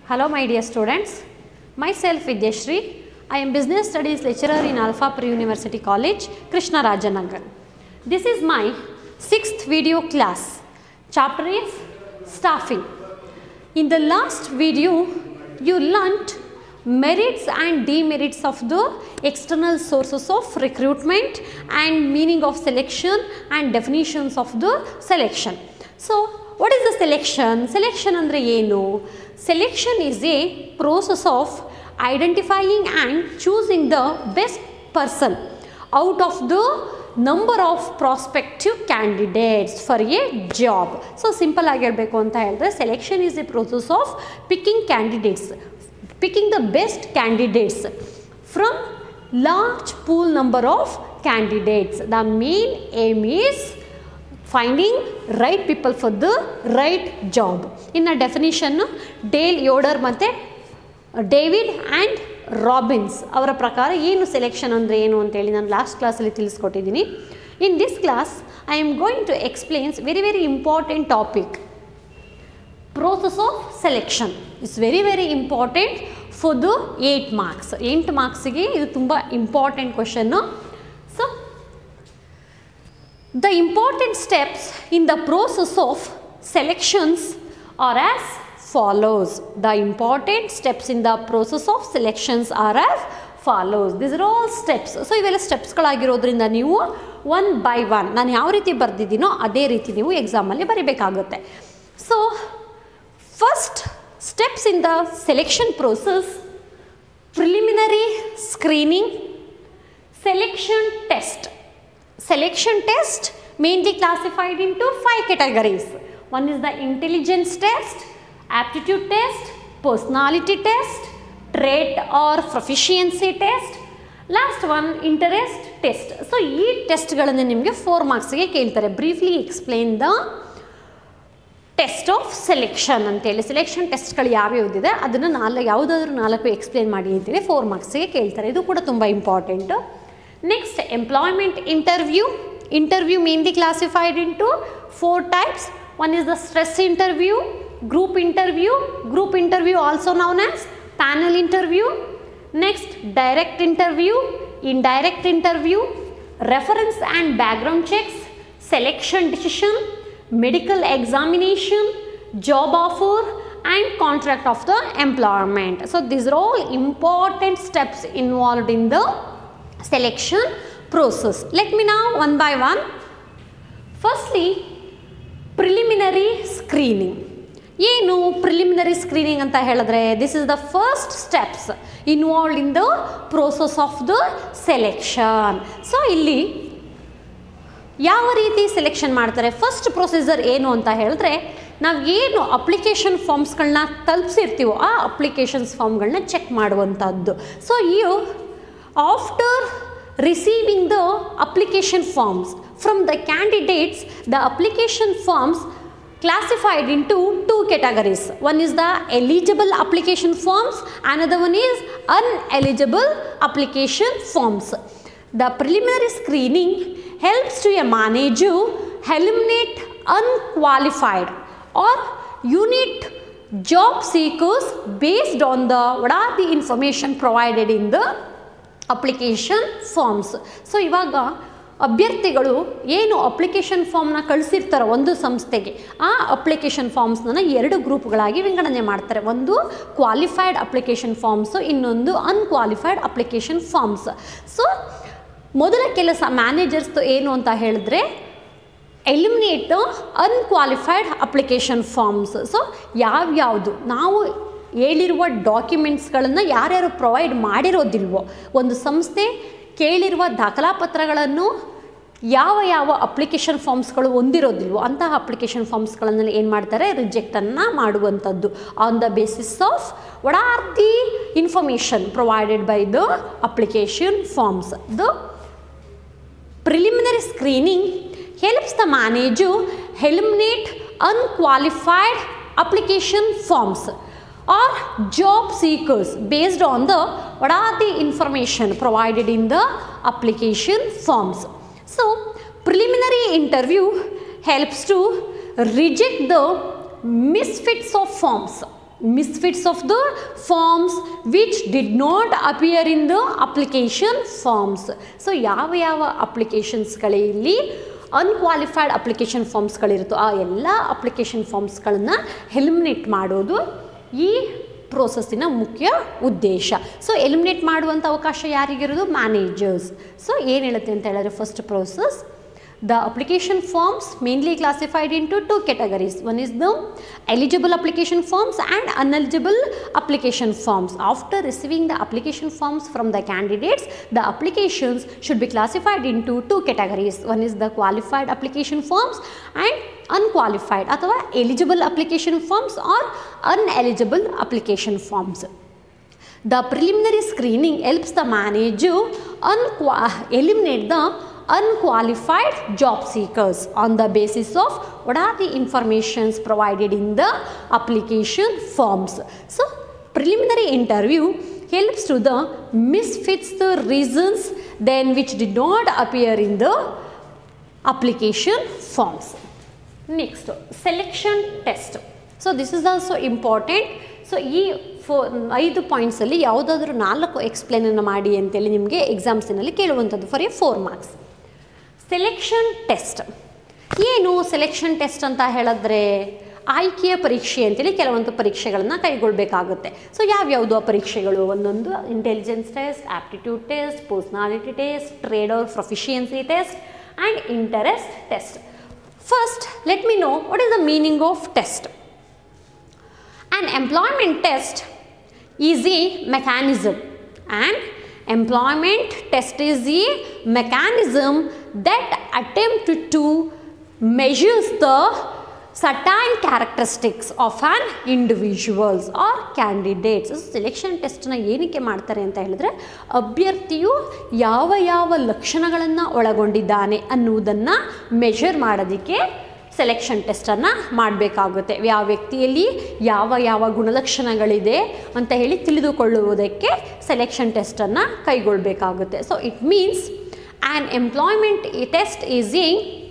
Hello, my dear students. Myself Vidyashri. I am Business Studies lecturer in Alpha Pre University College, Krishna Rajanagar. This is my sixth video class. Chapter is Staffing. In the last video, you learnt merits and demerits of the external sources of recruitment and meaning of selection and definitions of the selection. So, what is the selection? Selection ಅಂದರೆ ಏನು selection is a process of identifying and choosing the best person out of the number of prospective candidates for a job so simple ಆಗಿ ಹೇಳಬೇಕು ಅಂತ ಹೇಳಿದ್ರೆ selection is a process of picking candidates picking the best candidates from large pool number of candidates the main aim is finding right people for the right job ಇನ್ನು ಡೆಫಿನಿಷನ್ನು Dale ಯೋಡರ್ ಮತ್ತು David and Robbins ಅವರ ಪ್ರಕಾರ ಏನು selection ಅಂದರೆ ಏನು ಅಂತೇಳಿ ನಾನು last ಕ್ಲಾಸಲ್ಲಿ ತಿಳಿಸ್ಕೊಟ್ಟಿದ್ದೀನಿ in this class I am going to explains very very important topic process of selection it's very very important for the eight marks ಎಂಟು ಮಾರ್ಕ್ಸಿಗೆ ಇದು ತುಂಬ important question so the important steps in the process of selections are as follows the important steps in the process of selections are as follows this are all steps so ಇವೆಲ್ಲ ಸ್ಟೆಪ್ಸ್ಗಳಾಗಿರೋದ್ರಿಂದ ನೀವು one by one ನಾನು ಯಾವ ರೀತಿ ಬರೆದಿದ್ದೀನೋ ಅದೇ ರೀತಿ ನೀವು ಎಕ್ಸಾಮಲ್ಲಿ ಬರಿಬೇಕಾಗುತ್ತೆ so first steps in the selection process preliminary screening selection test selection test mainly classified into five categories one is the intelligence test aptitude test personality test trait or proficiency test last one interest test so ಈ ಟೆಸ್ಟ್ಗಳನ್ನು ನಿಮಗೆ four ಮಾರ್ಕ್ಸ್ಗೆ ಕೇಳ್ತಾರೆ briefly explain the test of selection ಅಂತೇಳಿ selection ಟೆಸ್ಟ್ಗಳು ಯಾವ್ಯಾವುದಿದೆ ಅದನ್ನು ನಾಲ್ಕು ಯಾವುದಾದ್ರೂ ನಾಲ್ಕು ಎಕ್ಸ್ಪ್ಲೇನ್ ಮಾಡಿ ಅಂತೇಳಿ ಫೋರ್ ಮಾರ್ಕ್ಸಿಗೆ ಕೇಳ್ತಾರೆ ಇದು ಕೂಡ ತುಂಬ important Next, employment interview. Interview mainly classified into four types. One is the stress interview, group interview, group interview also known as panel interview. Next, direct interview, indirect interview, reference and background checks, selection decision, medical examination, job offer and contract of the employment. So, these are all important steps involved in the selection process. Let me now one by one. Firstly, preliminary screening. ಏನು preliminary screening ಅಂತ ಹೇಳಿದ್ರೆ this is the first steps involve in the process of the selection so ಇಲ್ಲಿ ಯಾವ ರೀತಿ selection ಮಾಡ್ತಾರೆ first procedure ಏನು ಅಂತ ಹೇಳಿದ್ರೆ ನಾವು ಏನು ಅಪ್ಲಿಕೇಶನ್ ಫಾರ್ಮ್ಸ್ಗಳನ್ನ ತಲುಪಿಸಿರ್ತೀವೋ ಆ ಅಪ್ಲಿಕೇಶನ್ಸ್ ಫಾರ್ಮ್ಗಳನ್ನ ಚೆಕ್ ಮಾಡುವಂಥದ್ದು so you after receiving the application forms from the candidates the application forms classified into two categories one is the eligible application forms another one is uneligible application forms the preliminary screening helps to a manager eliminate unqualified or unit job seekers based on the what are the information provided in the application forms so ಇವಾಗ ಅಭ್ಯರ್ಥಿಗಳು ಏನು application ಫಾರ್ಮ್ನ ಕಳಿಸಿರ್ತಾರೋ ಒಂದು ಸಂಸ್ಥೆಗೆ ಆ application ಫಾರ್ಮ್ಸ್ನ ಎರಡು ಗ್ರೂಪ್ಗಳಾಗಿ ವಿಂಗಡಣೆ ಮಾಡ್ತಾರೆ ಒಂದು ಕ್ವಾಲಿಫೈಡ್ ಅಪ್ಲಿಕೇಶನ್ ಫಾರ್ಮ್ಸು ಇನ್ನೊಂದು ಅನ್ಕ್ವಾಲಿಫೈಡ್ ಅಪ್ಲಿಕೇಶನ್ ಫಾರ್ಮ್ಸ್ ಸೊ ಮೊದಲ ಕೆಲಸ ಮ್ಯಾನೇಜರ್ಸ್ದು ಏನು ಅಂತ ಹೇಳಿದ್ರೆ eliminate unqualified application forms so ಯಾವ್ಯಾವುದು ನಾವು ಹೇಳಿರುವ ಡಾಕ್ಯುಮೆಂಟ್ಸ್ಗಳನ್ನು ಯಾರ್ಯಾರು ಪ್ರೊವೈಡ್ ಮಾಡಿರೋದಿಲ್ವೋ ಒಂದು ಸಂಸ್ಥೆ ಕೇಳಿರುವ ದಾಖಲಾಪತ್ರಗಳನ್ನು ಯಾವ ಯಾವ ಅಪ್ಲಿಕೇಶನ್ ಫಾರ್ಮ್ಸ್ಗಳು ಹೊಂದಿರೋದಿಲ್ವೋ ಅಂತಹ ಅಪ್ಲಿಕೇಶನ್ ಫಾರ್ಮ್ಸ್ಗಳನ್ನು ಏನು ಮಾಡ್ತಾರೆ ರಿಜೆಕ್ಟನ್ನು ಮಾಡುವಂಥದ್ದು on the basis of what are the information provided by the application forms the preliminary screening helps the manage eliminate unqualified application forms or job seekers based on the what are the information provided in the application forms. So, preliminary interview helps to reject the misfits of forms misfits of the forms which did not appear in the application forms so ಯಾವ ಯಾವ ಅಪ್ಲಿಕೇಶನ್ಸ್ಗಳಲ್ಲಿ unqualified application ಫಾರ್ಮ್ಸ್ಗಳಿರುತ್ತೋ ಆ ಎಲ್ಲ application ಫಾರ್ಮ್ಸ್ಗಳನ್ನು eliminate ಮಾಡೋದು ಈ ಪ್ರೋಸೆಸ್ಸಿನ ಮುಖ್ಯ ಉದ್ದೇಶ so eliminate ಮಾಡುವಂಥ ಅವಕಾಶ ಯಾರಿಗಿರೋದು ಮ್ಯಾನೇಜರ್ಸ್ ಸೊ ಏನು ಹೇಳುತ್ತೆ ಅಂತ ಹೇಳಿದ್ರೆ first process The application forms mainly classified into two categories. One is the eligible application forms and uneligible application forms. After receiving the application forms from the candidates, the applications should be classified into two categories. One is the qualified application forms and unqualified ಅಥವಾ eligible application forms or uneligible application forms. The preliminary screening helps the manager unqua- eliminate the unqualified job seekers on the basis of what are the informations provided in the application forms. So, preliminary interview helps to the misfits the reasons then which did not appear in the application forms. Next, selection test. So this is also important so ಈ four ಐದು ಪಾಯಿಂಟ್ಸಲ್ಲಿ ಯಾವುದಾದ್ರೂ ನಾಲ್ಕು ಎಕ್ಸ್ಪ್ಲೇನನ್ನು ಮಾಡಿ ಅಂತೇಳಿ ನಿಮಗೆ ಎಕ್ಸಾಮ್ಸಿನಲ್ಲಿ ಕೇಳುವಂಥದ್ದು for a four marks selection test ಏನು ಸೆಲೆಕ್ಷನ್ ಟೆಸ್ಟ್ ಅಂತ ಹೇಳಿದ್ರೆ ಆಯ್ಕೆಯ ಪರೀಕ್ಷೆ ಅಂತೇಳಿ ಕೆಲವೊಂದು ಪರೀಕ್ಷೆಗಳನ್ನು ಕೈಗೊಳ್ಳಬೇಕಾಗುತ್ತೆ ಸೊ ಯಾವ್ಯಾವುದು ಆ ಪರೀಕ್ಷೆಗಳು ಒಂದೊಂದು intelligence test aptitude test personality test trade or proficiency test and interest test first let me know what is the meaning of test An employment test is a mechanism. An employment test is a mechanism that attempt to measures the certain characteristics of an individuals or candidates selection ಟೆಸ್ಟ್ನ ಏನಕ್ಕೆ ಮಾಡ್ತಾರೆ ಅಂತ ಹೇಳಿದ್ರೆ ಅಭ್ಯರ್ಥಿಯು ಯಾವ ಯಾವ ಲಕ್ಷಣಗಳನ್ನು ಒಳಗೊಂಡಿದ್ದಾನೆ ಅನ್ನುವುದನ್ನು measure ಮಾಡೋದಕ್ಕೆ ಸೆಲೆಕ್ಷನ್ ಟೆಸ್ಟನ್ನು ಮಾಡಬೇಕಾಗುತ್ತೆ ಯಾವ ವ್ಯಕ್ತಿಯಲ್ಲಿ ಯಾವ ಯಾವ ಗುಣಲಕ್ಷಣಗಳಿದೆ ಅಂತ ಹೇಳಿ ತಿಳಿದುಕೊಳ್ಳುವುದಕ್ಕೆ ಸೆಲೆಕ್ಷನ್ ಟೆಸ್ಟನ್ನು ಕೈಗೊಳ್ಳಬೇಕಾಗುತ್ತೆ so it means an employment test is a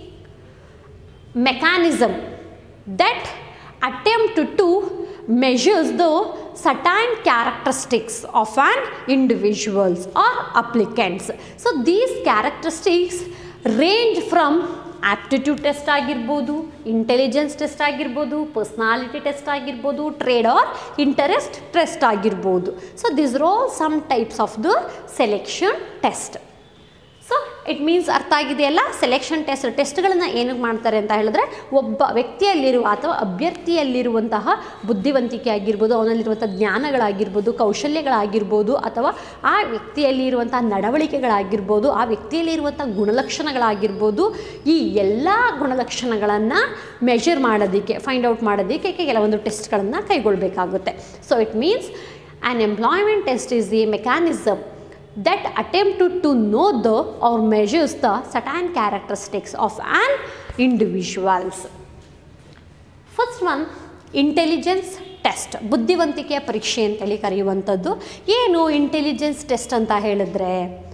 mechanism that attempt to measures the certain characteristics of an individuals or applicants so these characteristics range from aptitude test ಆಗಿರ್ಬೋದು ಇಂಟೆಲಿಜೆನ್ಸ್ ಟೆಸ್ಟ್ ಆಗಿರ್ಬೋದು personality test ಆಗಿರ್ಬೋದು trade or interest test ಆಗಿರ್ಬೋದು so this are all some types of the selection test so it means ಅರ್ಥ ಆಗಿದೆಯಲ್ಲ selection test ಟೆಸ್ಟ್ಗಳನ್ನು ಏನಕ್ಕೆ ಮಾಡ್ತಾರೆ ಅಂತ ಹೇಳಿದ್ರೆ ಒಬ್ಬ ವ್ಯಕ್ತಿಯಲ್ಲಿರುವ ಅಥವಾ ಅಭ್ಯರ್ಥಿಯಲ್ಲಿರುವಂತಹ ಬುದ್ಧಿವಂತಿಕೆ ಆಗಿರ್ಬೋದು ಅವನಲ್ಲಿರುವಂಥ ಜ್ಞಾನಗಳಾಗಿರ್ಬೋದು ಕೌಶಲ್ಯಗಳಾಗಿರ್ಬೋದು ಅಥವಾ ಆ ವ್ಯಕ್ತಿಯಲ್ಲಿರುವಂಥ ನಡವಳಿಕೆಗಳಾಗಿರ್ಬೋದು ಆ ವ್ಯಕ್ತಿಯಲ್ಲಿರುವಂಥ ಗುಣಲಕ್ಷಣಗಳಾಗಿರ್ಬೋದು ಈ ಎಲ್ಲ ಗುಣಲಕ್ಷಣಗಳನ್ನು ಮೆಷರ್ ಮಾಡೋದಕ್ಕೆ ಫೈಂಡ್ ಔಟ್ ಮಾಡೋದಕ್ಕೆ ಕೆಲವೊಂದು ಟೆಸ್ಟ್ಗಳನ್ನು ಕೈಗೊಳ್ಳಬೇಕಾಗುತ್ತೆ so it means an employment test is a mechanism that attempt to, to know the or measures the certain characteristics of an individuals. First one intelligence test ಬುದ್ಧಿವಂತಿಕೆಯ ಪರೀಕ್ಷೆ ಅಂತೇಳಿ ಕರೆಯುವಂಥದ್ದು ಏನು ಇಂಟೆಲಿಜೆನ್ಸ್ ಟೆಸ್ಟ್ ಅಂತ ಹೇಳಿದ್ರೆ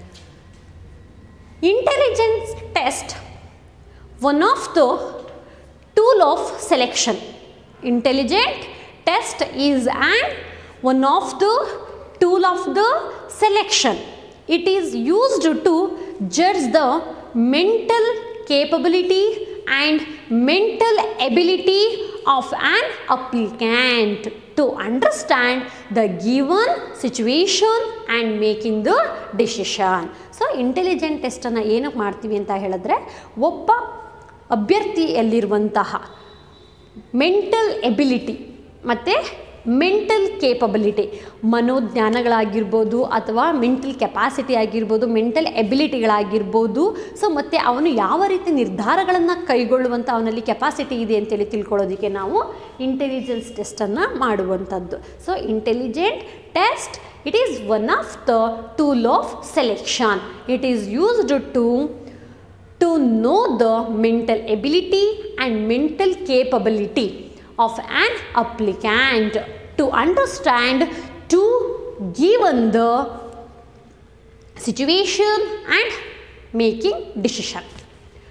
intelligence test one of the tool of selection intelligent test is and one of the tool of the selection. It is used to judge the mental capability and mental ability of an applicant to understand the given situation and making the decision. So intelligent ಟೆಸ್ಟನ್ನು ಏನಕ್ಕೆ ಮಾಡ್ತೀವಿ ಅಂತ ಹೇಳಿದ್ರೆ ಒಬ್ಬ ಅಭ್ಯರ್ಥಿಯಲ್ಲಿರುವಂತಹ mental ability ಮತ್ತು mental capability ಮನೋಜ್ಞಾನಗಳಾಗಿರ್ಬೋದು ಅಥವಾ ಮೆಂಟಲ್ ಕೆಪಾಸಿಟಿ ಆಗಿರ್ಬೋದು ಮೆಂಟಲ್ ಎಬಿಲಿಟಿಗಳಾಗಿರ್ಬೋದು ಸೊ ಮತ್ತು ಅವನು ಯಾವ ರೀತಿ ನಿರ್ಧಾರಗಳನ್ನು ಕೈಗೊಳ್ಳುವಂಥ ಅವನಲ್ಲಿ ಕೆಪಾಸಿಟಿ ಇದೆ ಅಂತೇಳಿ ತಿಳ್ಕೊಳ್ಳೋದಕ್ಕೆ ನಾವು ಇಂಟೆಲಿಜೆನ್ಸ್ ಟೆಸ್ಟನ್ನು ಮಾಡುವಂಥದ್ದು so intelligent test it is one of the tool of selection it is used to to know the mental ability and mental capability of an applicant to understand to given the situation and making decision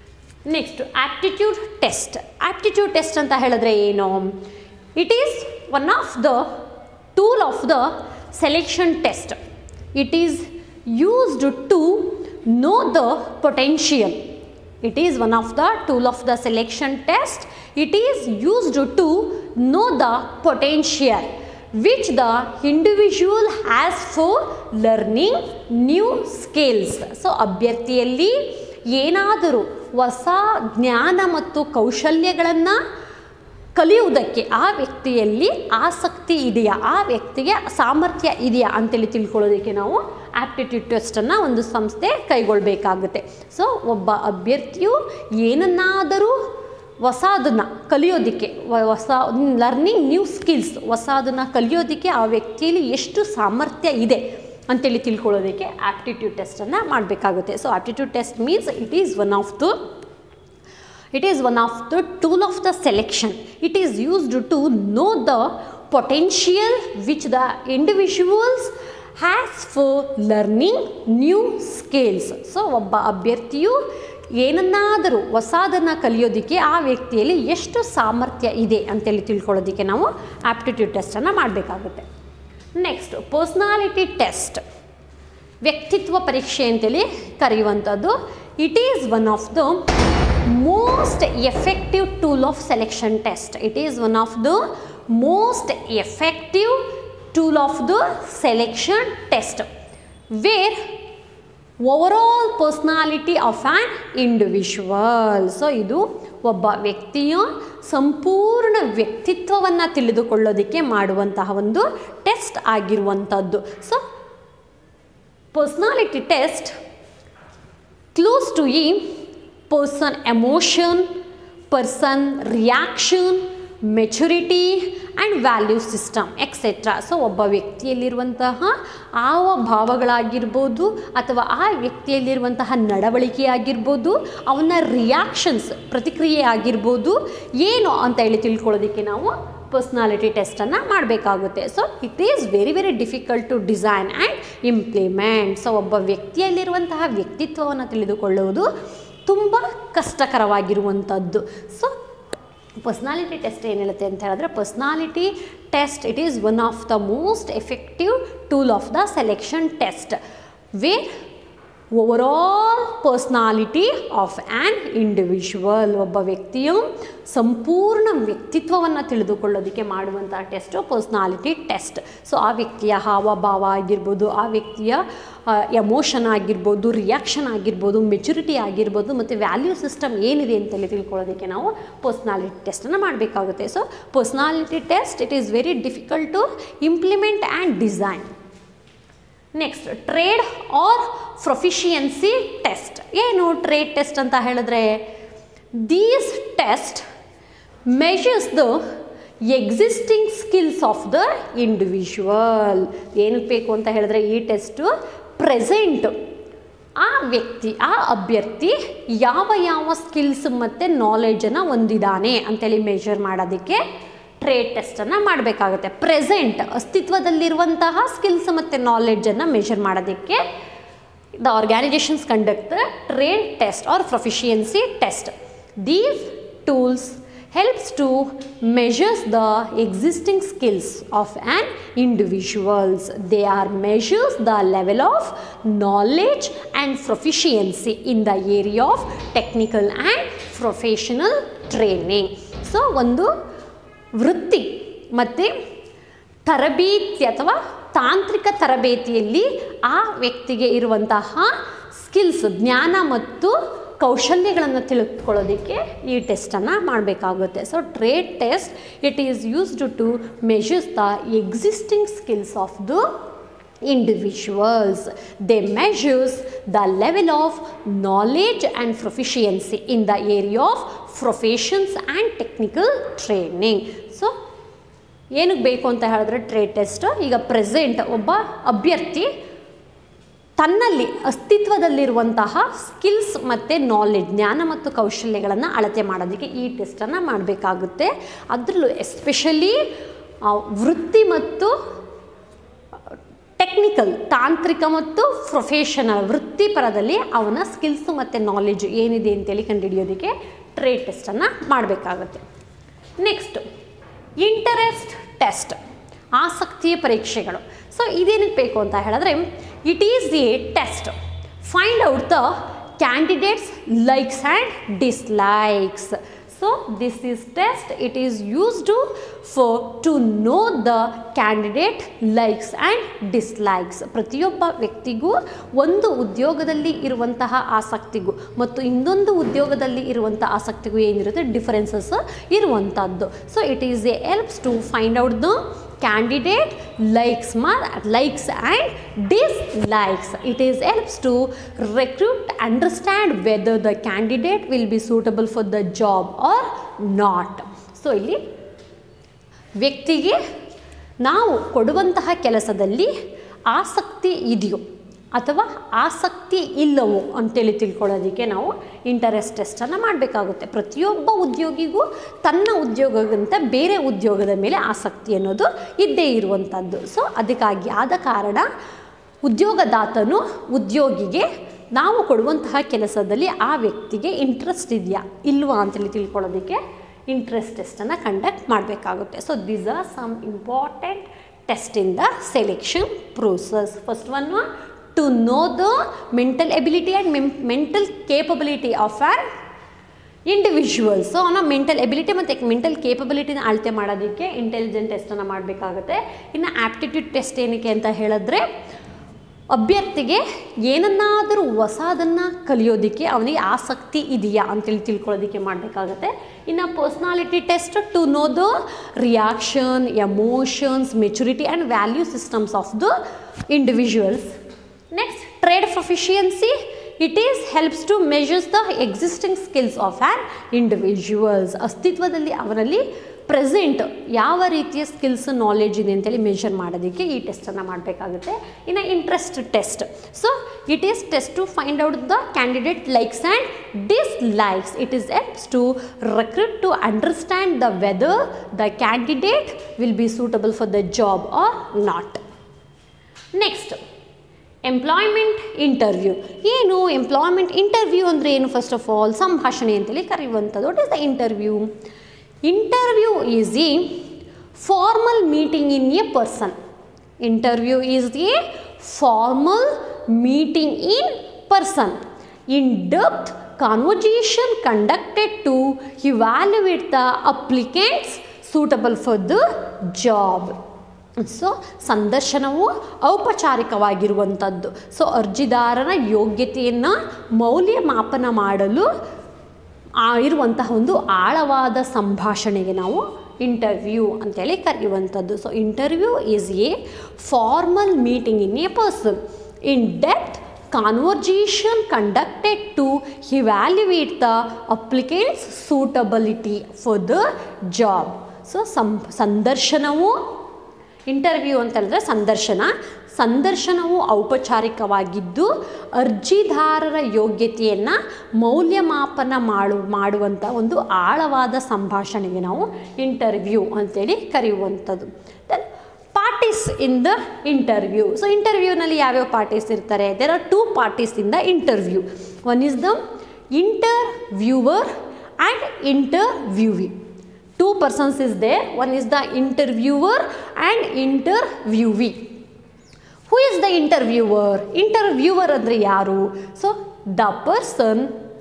next aptitude test aptitude test ಅಂತ ಹೇಳಿದ್ರೆ ಏನು it is one of the tool of the selection test it is used to know the potential it is one of the tool of the selection test it is used to know the potential which the individual has for learning new skills so ಅಭ್ಯರ್ಥಿಯಲ್ಲಿ ಏನಾದರೂ ಹೊಸ ಜ್ಞಾನ ಮತ್ತು ಕೌಶಲ್ಯಗಳನ್ನು ಕಲಿಯುವುದಕ್ಕೆ ಆ ವ್ಯಕ್ತಿಯಲ್ಲಿ ಆಸಕ್ತಿ ಇದೆಯಾ ಆ ವ್ಯಕ್ತಿಗೆ ಸಾಮರ್ಥ್ಯ ಇದೆಯಾ ಅಂತೇಳಿ ತಿಳ್ಕೊಳ್ಳೋದಕ್ಕೆ ನಾವು ಆಪ್ಟಿಟ್ಯೂಡ್ ಟೆಸ್ಟನ್ನು ಒಂದು ಸಂಸ್ಥೆ ಕೈಗೊಳ್ಳಬೇಕಾಗುತ್ತೆ ಸೊ ಒಬ್ಬ ಅಭ್ಯರ್ಥಿಯು ಏನನ್ನಾದರೂ ಹೊಸದನ್ನು ಕಲಿಯೋದಕ್ಕೆ ವ- ಹೊಸ ಲರ್ನಿಂಗ್ ನ್ಯೂ ಸ್ಕಿಲ್ಸ್ ಹೊಸದನ್ನು ಕಲಿಯೋದಕ್ಕೆ ಆ ವ್ಯಕ್ತಿಯಲ್ಲಿ ಎಷ್ಟು ಸಾಮರ್ಥ್ಯ ಇದೆ ಅಂತೇಳಿ ತಿಳ್ಕೊಳ್ಳೋದಕ್ಕೆ ಆಪ್ಟಿಟ್ಯೂಡ್ ಟೆಸ್ಟನ್ನು ಮಾಡಬೇಕಾಗುತ್ತೆ so aptitude test means it is one of the it is one of the tool of the selection it is used to know the potential which the individuals has for learning new skills so ಒಬ್ಬ ಅಭ್ಯರ್ಥಿಯು ಏನನ್ನಾದರೂ ಹೊಸದನ್ನು ಕಲಿಯೋದಕ್ಕೆ ಆ ವ್ಯಕ್ತಿಯಲ್ಲಿ ಎಷ್ಟು ಸಾಮರ್ಥ್ಯ ಇದೆ ಅಂತೇಳಿ ತಿಳ್ಕೊಳ್ಳೋದಕ್ಕೆ ನಾವು ಆಪ್ಟಿಟ್ಯೂಡ್ ಟೆಸ್ಟನ್ನು ಮಾಡಬೇಕಾಗುತ್ತೆ ನೆಕ್ಸ್ಟ್ ಪರ್ಸ್ನಾಲಿಟಿ ಟೆಸ್ಟ್ ವ್ಯಕ್ತಿತ್ವ ಪರೀಕ್ಷೆ ಅಂತೇಳಿ ಕರೆಯುವಂಥದ್ದು it is one of the most effective tool of selection test it is one of the most effective tool of the selection test where overall personality of an individual so ಇದು ಒಬ್ಬ ವ್ಯಕ್ತಿಯ ಸಂಪೂರ್ಣ ವ್ಯಕ್ತಿತ್ವವನ್ನು ತಿಳಿದುಕೊಳ್ಳೋದಕ್ಕೆ ಮಾಡುವಂತಹ ಒಂದು ಟೆಸ್ಟ್ ಆಗಿರುವಂಥದ್ದು so personality test close to a person emotion person reaction maturity and value system etcetera so ಒಬ್ಬ ವ್ಯಕ್ತಿಯಲ್ಲಿರುವಂತಹ ಆವ ಭಾವಗಳಾಗಿರ್ಬೋದು ಅಥವಾ ಆ ವ್ಯಕ್ತಿಯಲ್ಲಿರುವಂತಹ ನಡವಳಿಕೆ ಆಗಿರ್ಬೋದು ಅವನ ರಿಯಾಕ್ಷನ್ಸ್ ಪ್ರತಿಕ್ರಿಯೆ ಆಗಿರ್ಬೋದು ಏನು ಅಂತ ಹೇಳಿ ತಿಳ್ಕೊಳ್ಳೋದಕ್ಕೆ ನಾವು ಪರ್ಸ್ನಾಲಿಟಿ ಟೆಸ್ಟನ್ನು ಮಾಡಬೇಕಾಗುತ್ತೆ so it is very very difficult to design and implement so ಒಬ್ಬ ವ್ಯಕ್ತಿಯಲ್ಲಿರುವಂತಹ ವ್ಯಕ್ತಿತ್ವವನ್ನು ತಿಳಿದುಕೊಳ್ಳುವುದು ತುಂಬ ಕಷ್ಟಕರವಾಗಿರುವಂಥದ್ದು ಸೊ ಪರ್ಸ್ನಾಲಿಟಿ ಟೆಸ್ಟ್ ಏನು ಹೇಳುತ್ತೆ ಅಂತ ಹೇಳಿದ್ರೆ personality test it is one of the most effective tool of the selection test where overall personality of an individual ಒಬ್ಬ ವ್ಯಕ್ತಿಯು ಸಂಪೂರ್ಣ ವ್ಯಕ್ತಿತ್ವವನ್ನು ತಿಳಿದುಕೊಳ್ಳೋದಕ್ಕೆ ಮಾಡುವಂಥ ಟೆಸ್ಟು ಪರ್ಸ್ನಾಲಿಟಿ ಟೆಸ್ಟ್ ಸೊ ಆ ವ್ಯಕ್ತಿಯ ಹಾವಭಾವ ಆಗಿರ್ಬೋದು ಆ ವ್ಯಕ್ತಿಯ ಎಮೋಷನ್ ಆಗಿರ್ಬೋದು ರಿಯಾಕ್ಷನ್ ಆಗಿರ್ಬೋದು ಮೆಚುರಿಟಿ ಆಗಿರ್ಬೋದು ಮತ್ತು ವ್ಯಾಲ್ಯೂ ಸಿಸ್ಟಮ್ ಏನಿದೆ ಅಂತೇಳಿ ತಿಳ್ಕೊಳ್ಳೋದಕ್ಕೆ ನಾವು ಪರ್ಸ್ನಾಲಿಟಿ ಟೆಸ್ಟನ್ನು ಮಾಡಬೇಕಾಗುತ್ತೆ so personality test it is very difficult to implement and design next trade or proficiency test ಏನು ಟ್ರೇಡ್ ಟೆಸ್ಟ್ ಅಂತ ಹೇಳಿದ್ರೆ these test measures the existing skills of the individual ಏನಕ್ಕೆ ಬೇಕು ಅಂತ ಹೇಳಿದ್ರೆ ಈ ಟೆಸ್ಟು ಪ್ರೆಸೆಂಟ್ ಆ ವ್ಯಕ್ತಿ ಆ ಅಭ್ಯರ್ಥಿ ಯಾವ ಯಾವ ಸ್ಕಿಲ್ಸ್ ಮತ್ತು ನಾಲೆಜನ್ನು ಹೊಂದಿದ್ದಾನೆ ಅಂತೇಳಿ ಮೆಷರ್ ಮಾಡೋದಕ್ಕೆ ಟ್ರೇಡ್ ಟೆಸ್ಟನ್ನು ಮಾಡಬೇಕಾಗುತ್ತೆ ಪ್ರೆಸೆಂಟ್ ಅಸ್ತಿತ್ವದಲ್ಲಿರುವಂತಹ ಸ್ಕಿಲ್ಸ್ ಮತ್ತು ನಾಲೆಡ್ಜನ್ನು ಮೆಷರ್ ಮಾಡೋದಕ್ಕೆ the organisations conduct trade test or proficiency test these tools helps to measures the existing skills of an individuals they are measures the level of knowledge and proficiency in the area of technical and professional training so ಒಂದು ವೃತ್ತಿ ಮತ್ತು ತರಬೇತಿ ಅಥವಾ ತಾಂತ್ರಿಕ ತರಬೇತಿಯಲ್ಲಿ ಆ ವ್ಯಕ್ತಿಗೆ ಇರುವಂತಹ ಸ್ಕಿಲ್ಸ್ ಜ್ಞಾನ ಮತ್ತು ಕೌಶಲ್ಯಗಳನ್ನು ತಿಳಿದುಕೊಳ್ಳೋದಕ್ಕೆ ಈ ಟೆಸ್ಟನ್ನು ಮಾಡಬೇಕಾಗುತ್ತೆ so trade test it is used to measures the existing skills of the individuals they measures the level of knowledge and proficiency in the area of professions and technical training so ಏನಕ್ಕೆ ಬೇಕು ಅಂತ ಹೇಳಿದ್ರೆ trade test ಈಗ present ಒಬ್ಬ ಅಭ್ಯರ್ಥಿ ತನ್ನಲ್ಲಿ ಅಸ್ತಿತ್ವದಲ್ಲಿರುವಂತಹ skills ಮತ್ತು knowledge ಜ್ಞಾನ ಮತ್ತು ಕೌಶಲ್ಯಗಳನ್ನು ಅಳತೆ ಮಾಡೋದಕ್ಕೆ ಈ ಟೆಸ್ಟನ್ನು ಮಾಡಬೇಕಾಗುತ್ತೆ ಅದರಲ್ಲೂ ಎಸ್ಪೆಷಲಿ ವೃತ್ತಿ ಮತ್ತು ಟೆಕ್ನಿಕಲ್ ತಾಂತ್ರಿಕ ಮತ್ತು ಪ್ರೊಫೆಷನಲ್ ವೃತ್ತಿಪರದಲ್ಲಿ ಅವನ ಸ್ಕಿಲ್ಸ್ ಮತ್ತು ನಾಲೆಜ್ ಏನಿದೆ ಅಂತೇಳಿ ಕಂಡುಹಿಡಿಯೋದಕ್ಕೆ ಟ್ರೇಡ್ ಟೆಸ್ಟನ್ನು ಮಾಡಬೇಕಾಗುತ್ತೆ ನೆಕ್ಸ್ಟ್ ಇಂಟರೆಸ್ಟ್ ಟೆಸ್ಟ್ ಆಸಕ್ತಿಯ ಪರೀಕ್ಷೆಗಳು ಸೊ ಇದೇನಕ್ಕೆ ಬೇಕು ಅಂತ ಹೇಳಿದ್ರೆ it is a test find out the candidates likes and dislikes so this is test it is used for to know the candidate likes and dislikes ಪ್ರತಿಯೊಬ್ಬ ವ್ಯಕ್ತಿಗೂ ಒಂದು ಉದ್ಯೋಗದಲ್ಲಿ ಇರುವಂತಹ ಆಸಕ್ತಿಗೂ ಮತ್ತು ಇನ್ನೊಂದು ಉದ್ಯೋಗದಲ್ಲಿ ಇರುವಂಥ ಆಸಕ್ತಿಗೂ ಏನಿರುತ್ತೆ ಡಿಫರೆನ್ಸಸ್ ಇರುವಂಥದ್ದು so it is a helps to find out the candidate likes ma likes and dislikes it is helps to recruit understand whether the candidate will be suitable for the job or not so ಇಲ್ಲಿ ವ್ಯಕ್ತಿಗೆ ನಾವು ಕೊಡುವಂತಹ ಕೆಲಸದಲ್ಲಿ ಆಸಕ್ತಿ ಇದೆಯೋ ಅಥವಾ ಆಸಕ್ತಿ ಇಲ್ಲವೋ ಅಂತೇಳಿ ತಿಳ್ಕೊಳ್ಳೋದಕ್ಕೆ ನಾವು ಇಂಟರೆಸ್ಟ್ ಟೆಸ್ಟನ್ನು ಮಾಡಬೇಕಾಗುತ್ತೆ ಪ್ರತಿಯೊಬ್ಬ ಉದ್ಯೋಗಿಗೂ ತನ್ನ ಉದ್ಯೋಗಕ್ಕಿಂತ ಬೇರೆ ಉದ್ಯೋಗದ ಮೇಲೆ ಆಸಕ್ತಿ ಅನ್ನೋದು ಇದ್ದೇ ಇರುವಂಥದ್ದು ಸೊ ಅದಕ್ಕಾಗಿ ಆದ ಕಾರಣ ಉದ್ಯೋಗದಾತನು ಉದ್ಯೋಗಿಗೆ ನಾವು ಕೊಡುವಂತಹ ಕೆಲಸದಲ್ಲಿ ಆ ವ್ಯಕ್ತಿಗೆ ಇಂಟ್ರೆಸ್ಟ್ ಇದೆಯಾ ಇಲ್ವಾ ಅಂತೇಳಿ ತಿಳ್ಕೊಳ್ಳೋದಕ್ಕೆ ಇಂಟ್ರೆಸ್ಟ್ ಟೆಸ್ಟನ್ನು ಕಂಡಕ್ಟ್ ಮಾಡಬೇಕಾಗುತ್ತೆ so these are some important test in the selection process first one to know the mental ability and mental capability of an individuals ಅವನ ಮೆಂಟಲ್ ಎಬಿಲಿಟಿ ಮತ್ತು ಮೆಂಟಲ್ ಕೇಪಬಿಲಿಟಿನ ಅಳತೆ ಮಾಡೋದಕ್ಕೆ ಇಂಟೆಲಿಜೆಂಟ್ ಟೆಸ್ಟನ್ನು ಮಾಡಬೇಕಾಗುತ್ತೆ ಇನ್ನು ಆ್ಯಪ್ಟಿಟ್ಯೂಡ್ ಟೆಸ್ಟ್ ಏನಕ್ಕೆ ಅಂತ ಹೇಳಿದ್ರೆ ಅಭ್ಯರ್ಥಿಗೆ ಏನನ್ನಾದರೂ ಹೊಸದನ್ನು ಕಲಿಯೋದಕ್ಕೆ ಅವನಿಗೆ ಆಸಕ್ತಿ ಇದೆಯಾ ಅಂತೇಳಿ ತಿಳ್ಕೊಳ್ಳೋದಕ್ಕೆ ಮಾಡಬೇಕಾಗತ್ತೆ ಇನ್ನು personality test to know the reaction emotions maturity and value systems of the individuals next trade proficiency it is helps to measures the existing skills of an individuals ಅಸ್ತಿತ್ವದಲ್ಲಿ ಅವರಲ್ಲಿ ಪ್ರೆಸೆಂಟ್ ಯಾವ ರೀತಿಯ ಸ್ಕಿಲ್ಸ್ ನಾಲೆಜ್ ಇದೆ ಅಂತೇಳಿ measure ಮಾಡೋದಕ್ಕೆ ಈ ಟೆಸ್ಟನ್ನು ಮಾಡಬೇಕಾಗುತ್ತೆ ಇನ್ನು interest test so it is test to find out the candidate likes and dislikes it is helps to recruit to understand the whether the candidate will be suitable for the job or not next employment interview ಏನು employment interview ಅಂದರೆ ಏನು first of all ಸಂಭಾಷಣೆ ಅಂತೇಳಿ ಕರೆಯುವಂಥದ್ದು what is the interview interview is a formal meeting in a person interview is a formal meeting in person in depth conversation conducted to evaluate the applicants suitable for the job so ಸಂದರ್ಶನವು ಔಪಚಾರಿಕವಾಗಿರುವಂಥದ್ದು so ಅರ್ಜಿದಾರನ ಯೋಗ್ಯತೆಯನ್ನು ಮೌಲ್ಯಮಾಪನ ಮಾಡಲು ಆ ಇರುವಂತಹ ಒಂದು ಆಳವಾದ ಸಂಭಾಷಣೆಗೆ ನಾವು ಇಂಟರ್ವ್ಯೂ ಅಂತೇಳಿ ಕರೆಯುವಂಥದ್ದು so interview is a formal meeting in a person in depth conversation conducted to evaluate the applicants suitability for the job so ಸಂ ಸಂದರ್ಶನವು ಇಂಟರ್ವ್ಯೂ ಅಂತ ಹೇಳಿದ್ರೆ ಸಂದರ್ಶನ ಸಂದರ್ಶನವು ಔಪಚಾರಿಕವಾಗಿದ್ದು ಅರ್ಜಿದಾರರ ಯೋಗ್ಯತೆಯನ್ನು ಮೌಲ್ಯಮಾಪನ ಮಾಡು ಮಾಡುವಂಥ ಒಂದು ಆಳವಾದ ಸಂಭಾಷಣೆಗೆ ನಾವು ಇಂಟರ್ವ್ಯೂ ಅಂತೇಳಿ ಕರೆಯುವಂಥದ್ದು then parties in the interview so ಇಂಟರ್ವ್ಯೂನಲ್ಲಿ ಯಾವ್ಯಾವ ಪಾರ್ಟೀಸ್ ಇರ್ತಾರೆ there are two parties in the interview one is the interviewer and interviewee two persons is there one is the interviewer and interviewee who is the interviewer interviewer andre yaru so the person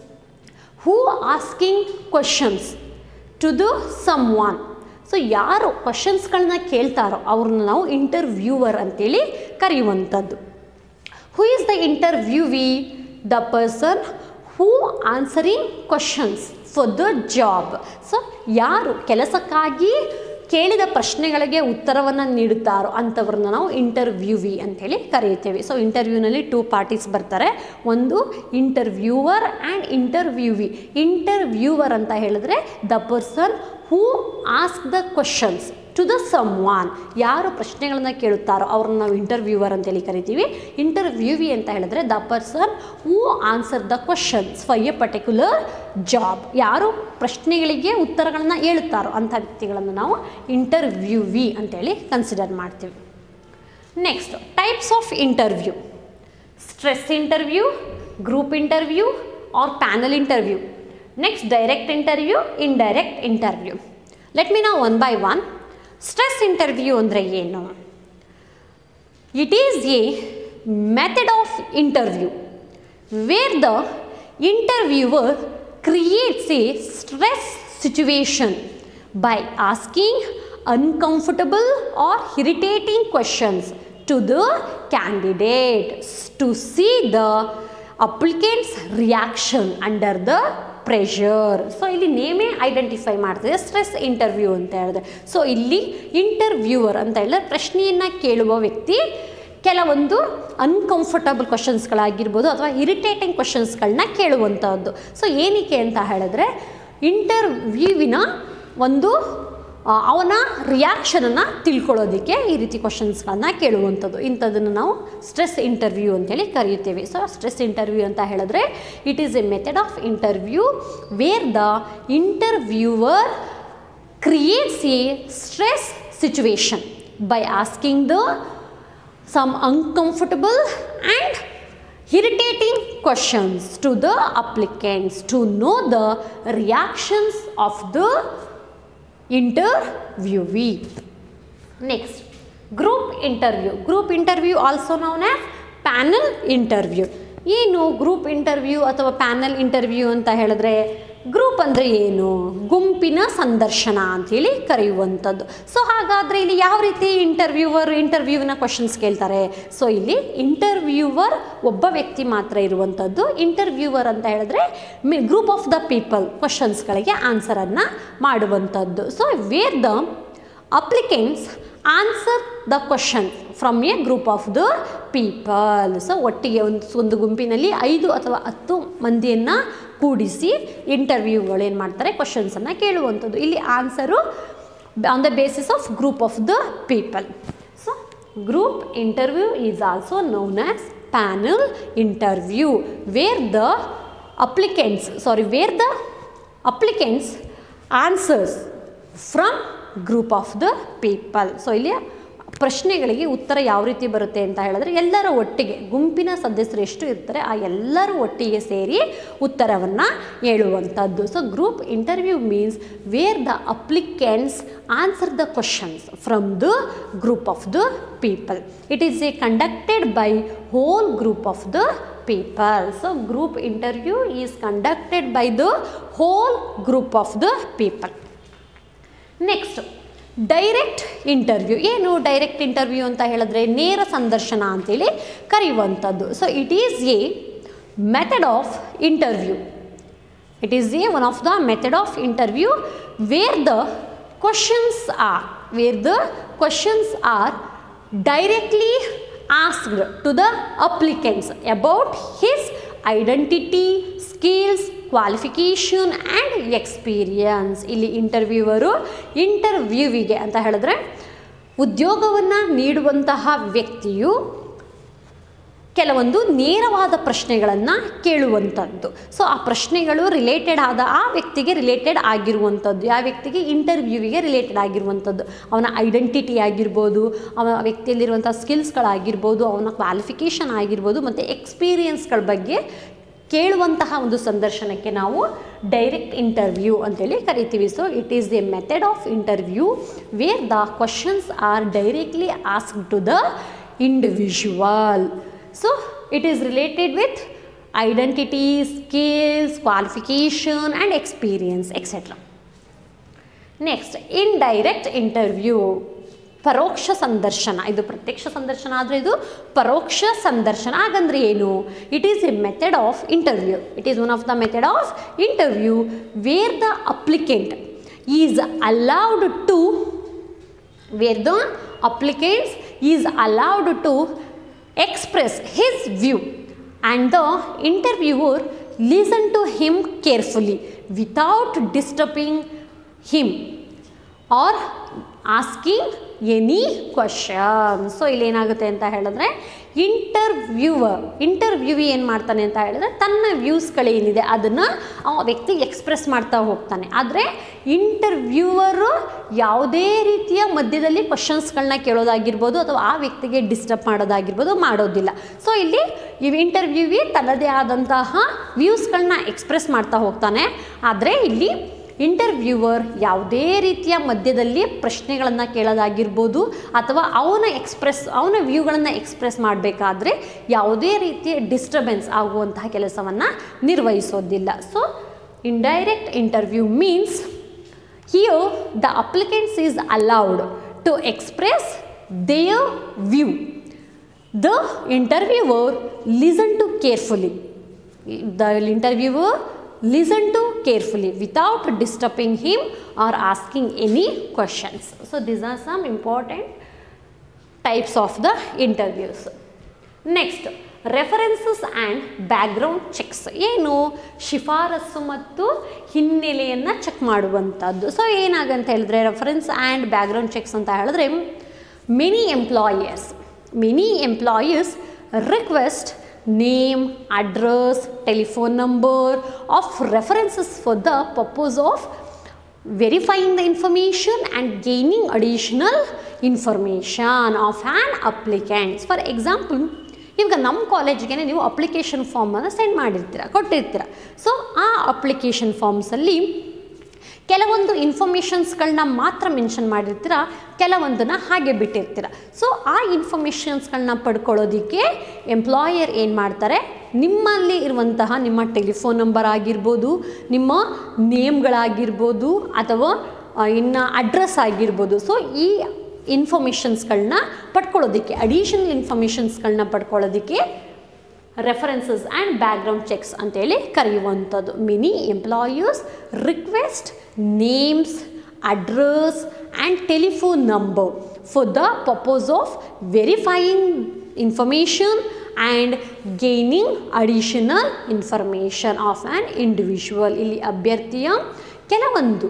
who asking questions to the someone so ಯಾರು ಕ್ವಶನ್ಸ್ಗಳನ್ನ ಕೇಳ್ತಾರೋ ಅವ್ರನ್ನ ನಾವು interviewer ಅಂತೇಳಿ ಕರೆಯುವಂಥದ್ದು who is the interviewee the person who answering questions for the job so ಯಾರು ಕೆಲಸಕ್ಕಾಗಿ ಕೇಳಿದ ಪ್ರಶ್ನೆಗಳಿಗೆ ಉತ್ತರವನ್ನು ನೀಡುತ್ತಾರೋ ಅಂಥವ್ರನ್ನ ನಾವು ಇಂಟರ್ವ್ಯೂವಿ ಅಂಥೇಳಿ ಕರೆಯುತ್ತೇವೆ ಸೊ ಇಂಟರ್ವ್ಯೂನಲ್ಲಿ ಟೂ ಪಾರ್ಟೀಸ್ ಬರ್ತಾರೆ ಒಂದು ಇಂಟರ್ವ್ಯೂವರ್ ಆ್ಯಂಡ್ ಇಂಟರ್ವ್ಯೂವಿ ಇಂಟರ್ವ್ಯೂವರ್ ಅಂತ ಹೇಳಿದ್ರೆ the person who ask the questions to the someone ಯಾರು ಪ್ರಶ್ನೆಗಳನ್ನ ಕೇಳುತ್ತಾರೋ ಅವ್ರನ್ನ ನಾವು ಇಂಟರ್ವ್ಯೂವರ್ ಅಂತೇಳಿ ಕರಿತೀವಿ ಇಂಟರ್ವ್ಯೂವಿ ಅಂತ ಹೇಳಿದ್ರೆ the person who answer the questions for a particular job ಯಾರು ಪ್ರಶ್ನೆಗಳಿಗೆ ಉತ್ತರಗಳನ್ನ ಹೇಳುತ್ತಾರೋ ಅಂಥ ವ್ಯಕ್ತಿಗಳನ್ನು ನಾವು ಇಂಟರ್ವ್ಯೂವಿ ಅಂತೇಳಿ ಕನ್ಸಿಡರ್ ಮಾಡ್ತೀವಿ next types of interview stress interview group interview or panel interview next direct interview indirect interview let me know one by one stress interview ಅಂದರೆ ಏನು it is a method of interview where the interviewer creates a stress situation by asking uncomfortable or irritating questions to the candidate to see the applicant's reaction under the pressure so ಇಲ್ಲಿ ನೇಮೇ identify ಮಾಡ್ತಿದೆ stress interview ಅಂತ ಹೇಳಿದ್ರೆ so ಇಲ್ಲಿ interviewer ಅಂತ ಹೇಳಿದ್ರೆ ಪ್ರಶ್ನೆಯನ್ನು ಕೇಳುವ ವ್ಯಕ್ತಿ ಕೆಲವೊಂದು ಅನ್ಕಂಫರ್ಟಬಲ್ ಕ್ವಶನ್ಸ್ಗಳಾಗಿರ್ಬೋದು ಅಥವಾ ಇರಿಟೇಟಿಂಗ್ ಕ್ವಶನ್ಸ್ಗಳನ್ನ ಕೇಳುವಂಥದ್ದು ಸೊ ಏನಕ್ಕೆ ಅಂತ ಹೇಳಿದ್ರೆ ಇಂಟರ್ವ್ಯೂವಿನ ಒಂದು ಆ, ಅವನ ರಿಯಾಕ್ಷನನ್ನು ತಿಳ್ಕೊಳ್ಳೋದಕ್ಕೆ ಈ ರೀತಿ ಕ್ವಶನ್ಸ್ಗಳನ್ನ ಕೇಳುವಂಥದ್ದು ಇಂಥದ್ದನ್ನು ನಾವು ಸ್ಟ್ರೆಸ್ ಇಂಟರ್ವ್ಯೂ ಅಂತೇಳಿ ಕರೆಯುತ್ತೇವೆ ಸೊ ಸ್ಟ್ರೆಸ್ ಇಂಟರ್ವ್ಯೂ ಅಂತ ಹೇಳಿದ್ರೆ it is a method of interview where the interviewer creates a stress situation by asking the some uncomfortable and irritating questions to the applicants to know the reactions of the interviewee next group interview group interview also known as panel interview ಏನು group interview ಅಥವಾ panel interview ಅಂತ ಹೇಳಿದ್ರೆ group ಅಂದರೆ ಏನು ಗುಂಪಿನ ಸಂದರ್ಶನ ಅಂಥೇಳಿ ಕರೆಯುವಂಥದ್ದು so ಹಾಗಾದರೆ ಇಲ್ಲಿ ಯಾವ ರೀತಿ ಇಂಟರ್ವ್ಯೂವರ್ ಇಂಟರ್ವ್ಯೂವಿನ ಕ್ವಶನ್ಸ್ ಕೇಳ್ತಾರೆ ಸೊ ಇಲ್ಲಿ ಇಂಟರ್ವ್ಯೂವರ್ ಒಬ್ಬ ವ್ಯಕ್ತಿ ಮಾತ್ರ ಇರುವಂಥದ್ದು ಇಂಟರ್ವ್ಯೂವರ್ ಅಂತ ಹೇಳಿದ್ರೆ ಗ್ರೂಪ್ ಆಫ್ ದ ಪೀಪಲ್ ಕ್ವಶನ್ಸ್ಗಳಿಗೆ ಆನ್ಸರನ್ನು ಮಾಡುವಂಥದ್ದು so where the applicants answer the question from a group of the people so ಒಟ್ಟಿಗೆ ಒಂದು ಒಂದು ಗುಂಪಿನಲ್ಲಿ ಐದು ಅಥವಾ ಹತ್ತು ಮಂದಿಯನ್ನು ಕೂಡಿಸಿ ಇಂಟರ್ವ್ಯೂಗಳು ಏನು ಮಾಡ್ತಾರೆ ಕ್ವಶನ್ಸನ್ನು ಕೇಳುವಂಥದ್ದು ಇಲ್ಲಿ answer on the basis of group of the people so group interview is also known as panel interview where the applicants sorry where the applicants answers from group of the people so ಇಲ್ಲಿ ಪ್ರಶ್ನೆಗಳಿಗೆ ಉತ್ತರ ಯಾವ ರೀತಿ ಬರುತ್ತೆ ಅಂತ ಹೇಳಿದ್ರೆ ಎಲ್ಲರ ಒಟ್ಟಿಗೆ ಗುಂಪಿನ ಸದಸ್ಯರು ಎಷ್ಟು ಇರ್ತಾರೆ ಆ ಎಲ್ಲರೂ ಒಟ್ಟಿಗೆ ಸೇರಿ ಉತ್ತರವನ್ನು ಹೇಳುವಂಥದ್ದು so group interview means where the applicants answer the questions from the group of the people it is a conducted by whole group of the people. So, group interview is conducted by the whole group of the people. Next direct interview ಏನು direct interview ಅಂತ ಹೇಳಿದ್ರೆ ನೇರ ಸಂದರ್ಶನ ಅಂತೇಳಿ ಕರೆಯುವಂಥದ್ದು so it is a method of interview it is a one of the method of interview where the questions are where the questions are directly asked to the applicants about his identity skills qualification and experience ಇಲ್ಲಿ interviewer ಇಂಟರ್ವ್ಯೂವಿಗೆ ಅಂತ ಹೇಳಿದ್ರೆ ಉದ್ಯೋಗವನ್ನು ನೀಡುವಂತಹ ವ್ಯಕ್ತಿಯು ಕೆಲವೊಂದು ನೇರವಾದ ಪ್ರಶ್ನೆಗಳನ್ನು ಕೇಳುವಂಥದ್ದು so ಆ ಪ್ರಶ್ನೆಗಳು ರಿಲೇಟೆಡ್ ಆದ ಆ ವ್ಯಕ್ತಿಗೆ ರಿಲೇಟೆಡ್ ಆಗಿರುವಂಥದ್ದು ಯಾವ ವ್ಯಕ್ತಿಗೆ ಇಂಟರ್ವ್ಯೂವಿಗೆ ರಿಲೇಟೆಡ್ ಆಗಿರುವಂಥದ್ದು ಅವನ ಐಡೆಂಟಿಟಿ ಆಗಿರ್ಬೋದು ಅವನ ವ್ಯಕ್ತಿಯಲ್ಲಿರುವಂಥ ಸ್ಕಿಲ್ಸ್ಗಳಾಗಿರ್ಬೋದು ಅವನ ಕ್ವಾಲಿಫಿಕೇಷನ್ ಆಗಿರ್ಬೋದು ಮತ್ತು ಎಕ್ಸ್ಪೀರಿಯನ್ಸ್ಗಳ ಬಗ್ಗೆ ಕೇಳುವಂತಹ ಒಂದು ಸಂದರ್ಶನಕ್ಕೆ ನಾವು ಡೈರೆಕ್ಟ್ ಇಂಟರ್ವ್ಯೂ ಅಂತೇಳಿ ಕರಿತೀವಿ so it is a method of interview where the questions are directly ask to the individual so it is related with identity skills qualification and experience etcetera next indirect interview ಪರೋಕ್ಷ ಸಂದರ್ಶನ ಇದು ಪ್ರತ್ಯಕ್ಷ ಸಂದರ್ಶನ ಆದರೆ ಇದು ಪರೋಕ್ಷ ಸಂದರ್ಶನ ಹಾಗಂದ್ರೆ ಏನು it is a method of interview it is one of the method of interview where the applicant is allowed to where the applicants is allowed to express his view and the interviewer listen to him carefully without disturbing him or asking any question so ಇಲ್ಲಿ ಏನಾಗುತ್ತೆ ಅಂತ ಹೇಳಿದ್ರೆ interviewer interviewee ಏನು ಮಾಡ್ತಾನೆ ಅಂತ ಹೇಳಿದ್ರೆ ತನ್ನ ವ್ಯೂಸ್ಗಳೇನಿದೆ ಅದನ್ನು ಆ ವ್ಯಕ್ತಿ ಎಕ್ಸ್ಪ್ರೆಸ್ ಮಾಡ್ತಾ ಹೋಗ್ತಾನೆ ಆದರೆ ಇಂಟರ್ವ್ಯೂವರು ಯಾವುದೇ ರೀತಿಯ ಮಧ್ಯದಲ್ಲಿ ಕ್ವಶನ್ಸ್ಗಳನ್ನ ಕೇಳೋದಾಗಿರ್ಬೋದು ಅಥವಾ ಆ ವ್ಯಕ್ತಿಗೆ ಡಿಸ್ಟರ್ಬ್ ಮಾಡೋದಾಗಿರ್ಬೋದು ಮಾಡೋದಿಲ್ಲ ಸೊ ಇಲ್ಲಿ ಈ ಇಂಟರ್ವ್ಯೂವಿ ತನ್ನದೇ ಆದಂತಹ ವ್ಯೂಸ್ಗಳನ್ನ ಎಕ್ಸ್ಪ್ರೆಸ್ ಮಾಡ್ತಾ ಹೋಗ್ತಾನೆ ಆದರೆ ಇಲ್ಲಿ ಇಂಟರ್ವ್ಯೂವರ್ ಯಾವುದೇ ರೀತಿಯ ಮಧ್ಯದಲ್ಲಿ ಪ್ರಶ್ನೆಗಳನ್ನು ಕೇಳೋದಾಗಿರ್ಬೋದು ಅಥವಾ ಅವನ ಎಕ್ಸ್ಪ್ರೆಸ್ ಅವನ ವ್ಯೂಗಳನ್ನು ಎಕ್ಸ್ಪ್ರೆಸ್ ಮಾಡಬೇಕಾದ್ರೆ ಯಾವುದೇ ರೀತಿಯ ಡಿಸ್ಟರ್ಬೆನ್ಸ್ ಆಗುವಂತಹ ಕೆಲಸವನ್ನು ನಿರ್ವಹಿಸೋದಿಲ್ಲ so indirect interview means here the applicants is allowed to express their view the interviewer listen to carefully the interviewer listen to carefully without disturbing him or asking any questions so these are some important types of the interviews next references and background checks ಏನು ಶಿಫಾರಸ್ಸು ಮತ್ತು ಹಿನ್ನೆಲೆಯನ್ನು check ಮಾಡುವಂಥದ್ದು so ಏನಾಗಂತ ಹೇಳಿದ್ರೆ reference and background checks ಅಂತ ಹೇಳಿದ್ರೆ many employers many employers request name address telephone number of references for the purpose of verifying the information and gaining additional information of an applicant for example ಇವಾಗ ನಮ್ಮ ಕಾಲೇಜಿಗೆ ನೀವು application ಫಾರ್ಮನ್ನು send ಮಾಡಿರ್ತೀರ ಕೊಟ್ಟಿರ್ತೀರ so ಆ ಅಪ್ಲಿಕೇಶನ್ ಫಾರ್ಮ್ಸಲ್ಲಿ ಕೆಲವೊಂದು ಇನ್ಫಾರ್ಮೇಷನ್ಸ್ಗಳನ್ನ ಮಾತ್ರ ಮೆನ್ಷನ್ ಮಾಡಿರ್ತೀರ ಕೆಲವೊಂದನ್ನು ಹಾಗೆ ಬಿಟ್ಟಿರ್ತೀರ ಸೊ ಆ ಇನ್ಫಾರ್ಮೇಷನ್ಸ್ಗಳನ್ನ ಪಡ್ಕೊಳ್ಳೋದಕ್ಕೆ ಎಂಪ್ಲಾಯರ್ ಏನು ಮಾಡ್ತಾರೆ ನಿಮ್ಮಲ್ಲಿ ಇರುವಂತಹ ನಿಮ್ಮ ಟೆಲಿಫೋನ್ ನಂಬರ್ ಆಗಿರ್ಬೋದು ನಿಮ್ಮ ನೇಮ್ಗಳಾಗಿರ್ಬೋದು ಅಥವಾ ಇನ್ನು ಅಡ್ರೆಸ್ ಆಗಿರ್ಬೋದು ಸೊ ಈ ಇನ್ಫಾರ್ಮೇಷನ್ಸ್ಗಳನ್ನ ಪಡ್ಕೊಳ್ಳೋದಕ್ಕೆ ಅಡಿಷನಲ್ ಇನ್ಫಾರ್ಮೇಷನ್ಸ್ಗಳನ್ನ ಪಡ್ಕೊಳ್ಳೋದಕ್ಕೆ ರೆಫರೆನ್ಸಸ್ ಆ್ಯಂಡ್ ಬ್ಯಾಕ್ಗ್ರೌಂಡ್ ಚೆಕ್ಸ್ ಅಂತೇಳಿ ಕರೆಯುವಂಥದ್ದು many employers request names address and telephone number for the purpose of verifying information and gaining additional information of an individual ಇಲ್ಲಿ ಅಭ್ಯರ್ಥಿಯ ಕೆಲವೊಂದು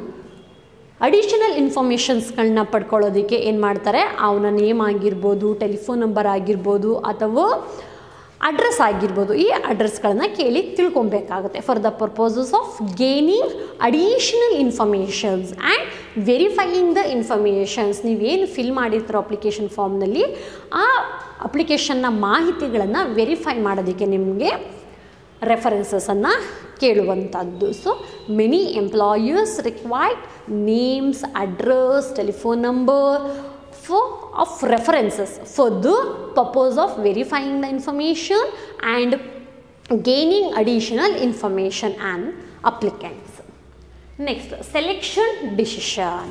ಅಡಿಷನಲ್ ಇನ್ಫಾರ್ಮೇಷನ್ಸ್ಗಳನ್ನ ಪಡ್ಕೊಳ್ಳೋದಕ್ಕೆ ಏನು ಮಾಡ್ತಾರೆ ಅವನ ನೇಮ್ ಆಗಿರ್ಬೋದು ಟೆಲಿಫೋನ್ ನಂಬರ್ ಆಗಿರ್ಬೋದು ಅಥವಾ ಅಡ್ರೆಸ್ ಆಗಿರ್ಬೋದು ಈ ಅಡ್ರೆಸ್ಗಳನ್ನ ಕೇಳಿ ತಿಳ್ಕೊಬೇಕಾಗುತ್ತೆ for the purposes of gaining additional informations and verifying the informations ನೀವೇನು ಫಿಲ್ ಮಾಡಿರ್ತೀರೋ ಅಪ್ಲಿಕೇಶನ್ ಫಾರ್ಮ್ನಲ್ಲಿ ಆ ಅಪ್ಲಿಕೇಶನ್ನ ಮಾಹಿತಿಗಳನ್ನು ವೆರಿಫೈ ಮಾಡೋದಕ್ಕೆ ನಿಮಗೆ ರೆಫರೆನ್ಸಸನ್ನು ಕೇಳುವಂಥದ್ದು so many employers required names address telephone number for of references for the purpose of verifying the information and gaining additional information and applicants. Next, selection decision.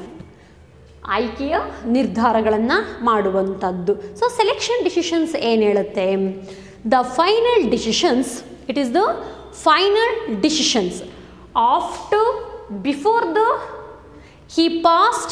ಆಯ್ಕೆಯ ನಿರ್ಧಾರಗಳನ್ನು ಮಾಡುವಂಥದ್ದು ಸೊ ಸೆಲೆಕ್ಷನ್ ಡಿಸಿಷನ್ಸ್ ಏನು ಹೇಳುತ್ತೆ the final decisions it is the final decisions after before the he passed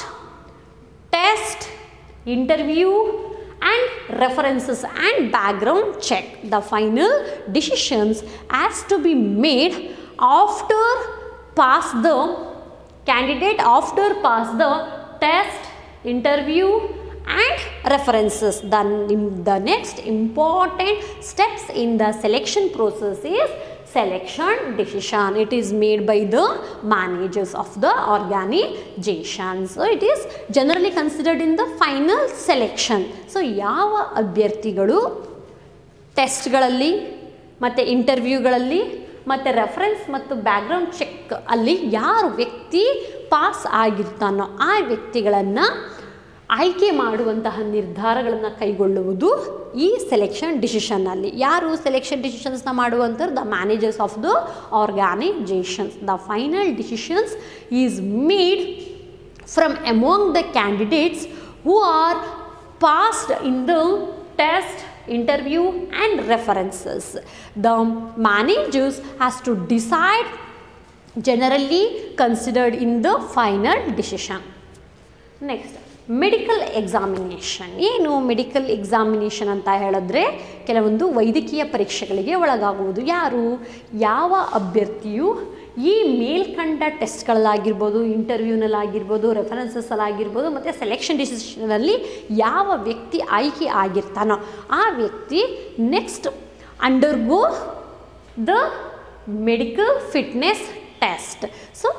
test interview and references and background check the final decisions has to be made after pass the candidate after pass the test interview and references the, the next important steps in the selection process is selection decision it is made by the managers of the organization so it is generally considered in the final selection so ಯಾವ ಅಭ್ಯರ್ಥಿಗಳು ಟೆಸ್ಟ್ಗಳಲ್ಲಿ ಮತ್ತು ಇಂಟರ್ವ್ಯೂಗಳಲ್ಲಿ ಮತ್ತು reference ಮತ್ತು background check ಅಲ್ಲಿ ಯಾರು ವ್ಯಕ್ತಿ pass ಆಗಿರ್ತಾನೋ ಆ ವ್ಯಕ್ತಿಗಳನ್ನು ಆಯ್ಕೆ ಮಾಡುವಂತಹ ನಿರ್ಧಾರಗಳನ್ನು ಕೈಗೊಳ್ಳುವುದು ಈ ಸೆಲೆಕ್ಷನ್ ಡಿಸಿಷನ್ನಲ್ಲಿ ಯಾರು ಸೆಲೆಕ್ಷನ್ ಡಿಸಿಷನ್ಸ್ನ ಮಾಡುವಂಥವ್ರು the managers of the organisations the final decisions is made from among the candidates who are passed in the test interview and references the managers has to decide generally considered in the final decision next medical examination ಏನು medical examination ಅಂತ ಹೇಳಿದ್ರೆ ಕೆಲವೊಂದು ವೈದ್ಯಕೀಯ ಪರೀಕ್ಷೆಗಳಿಗೆ ಒಳಗಾಗುವುದು ಯಾರು ಯಾವ ಅಭ್ಯರ್ಥಿಯು ಈ ಮೇಲ್ಕಂಡ ಟೆಸ್ಟ್ಗಳಲ್ಲಾಗಿರ್ಬೋದು ಇಂಟರ್ವ್ಯೂನಲ್ಲಾಗಿರ್ಬೋದು ರೆಫರೆನ್ಸಸ್ಸಲಾಗಿರ್ಬೋದು ಮತ್ತು ಸೆಲೆಕ್ಷನ್ ಡಿಸಿಷನಲ್ಲಿ ಯಾವ ವ್ಯಕ್ತಿ ಆಯ್ಕೆ ಆಗಿರ್ತಾನೋ ಆ ವ್ಯಕ್ತಿ next undergo the medical fitness test so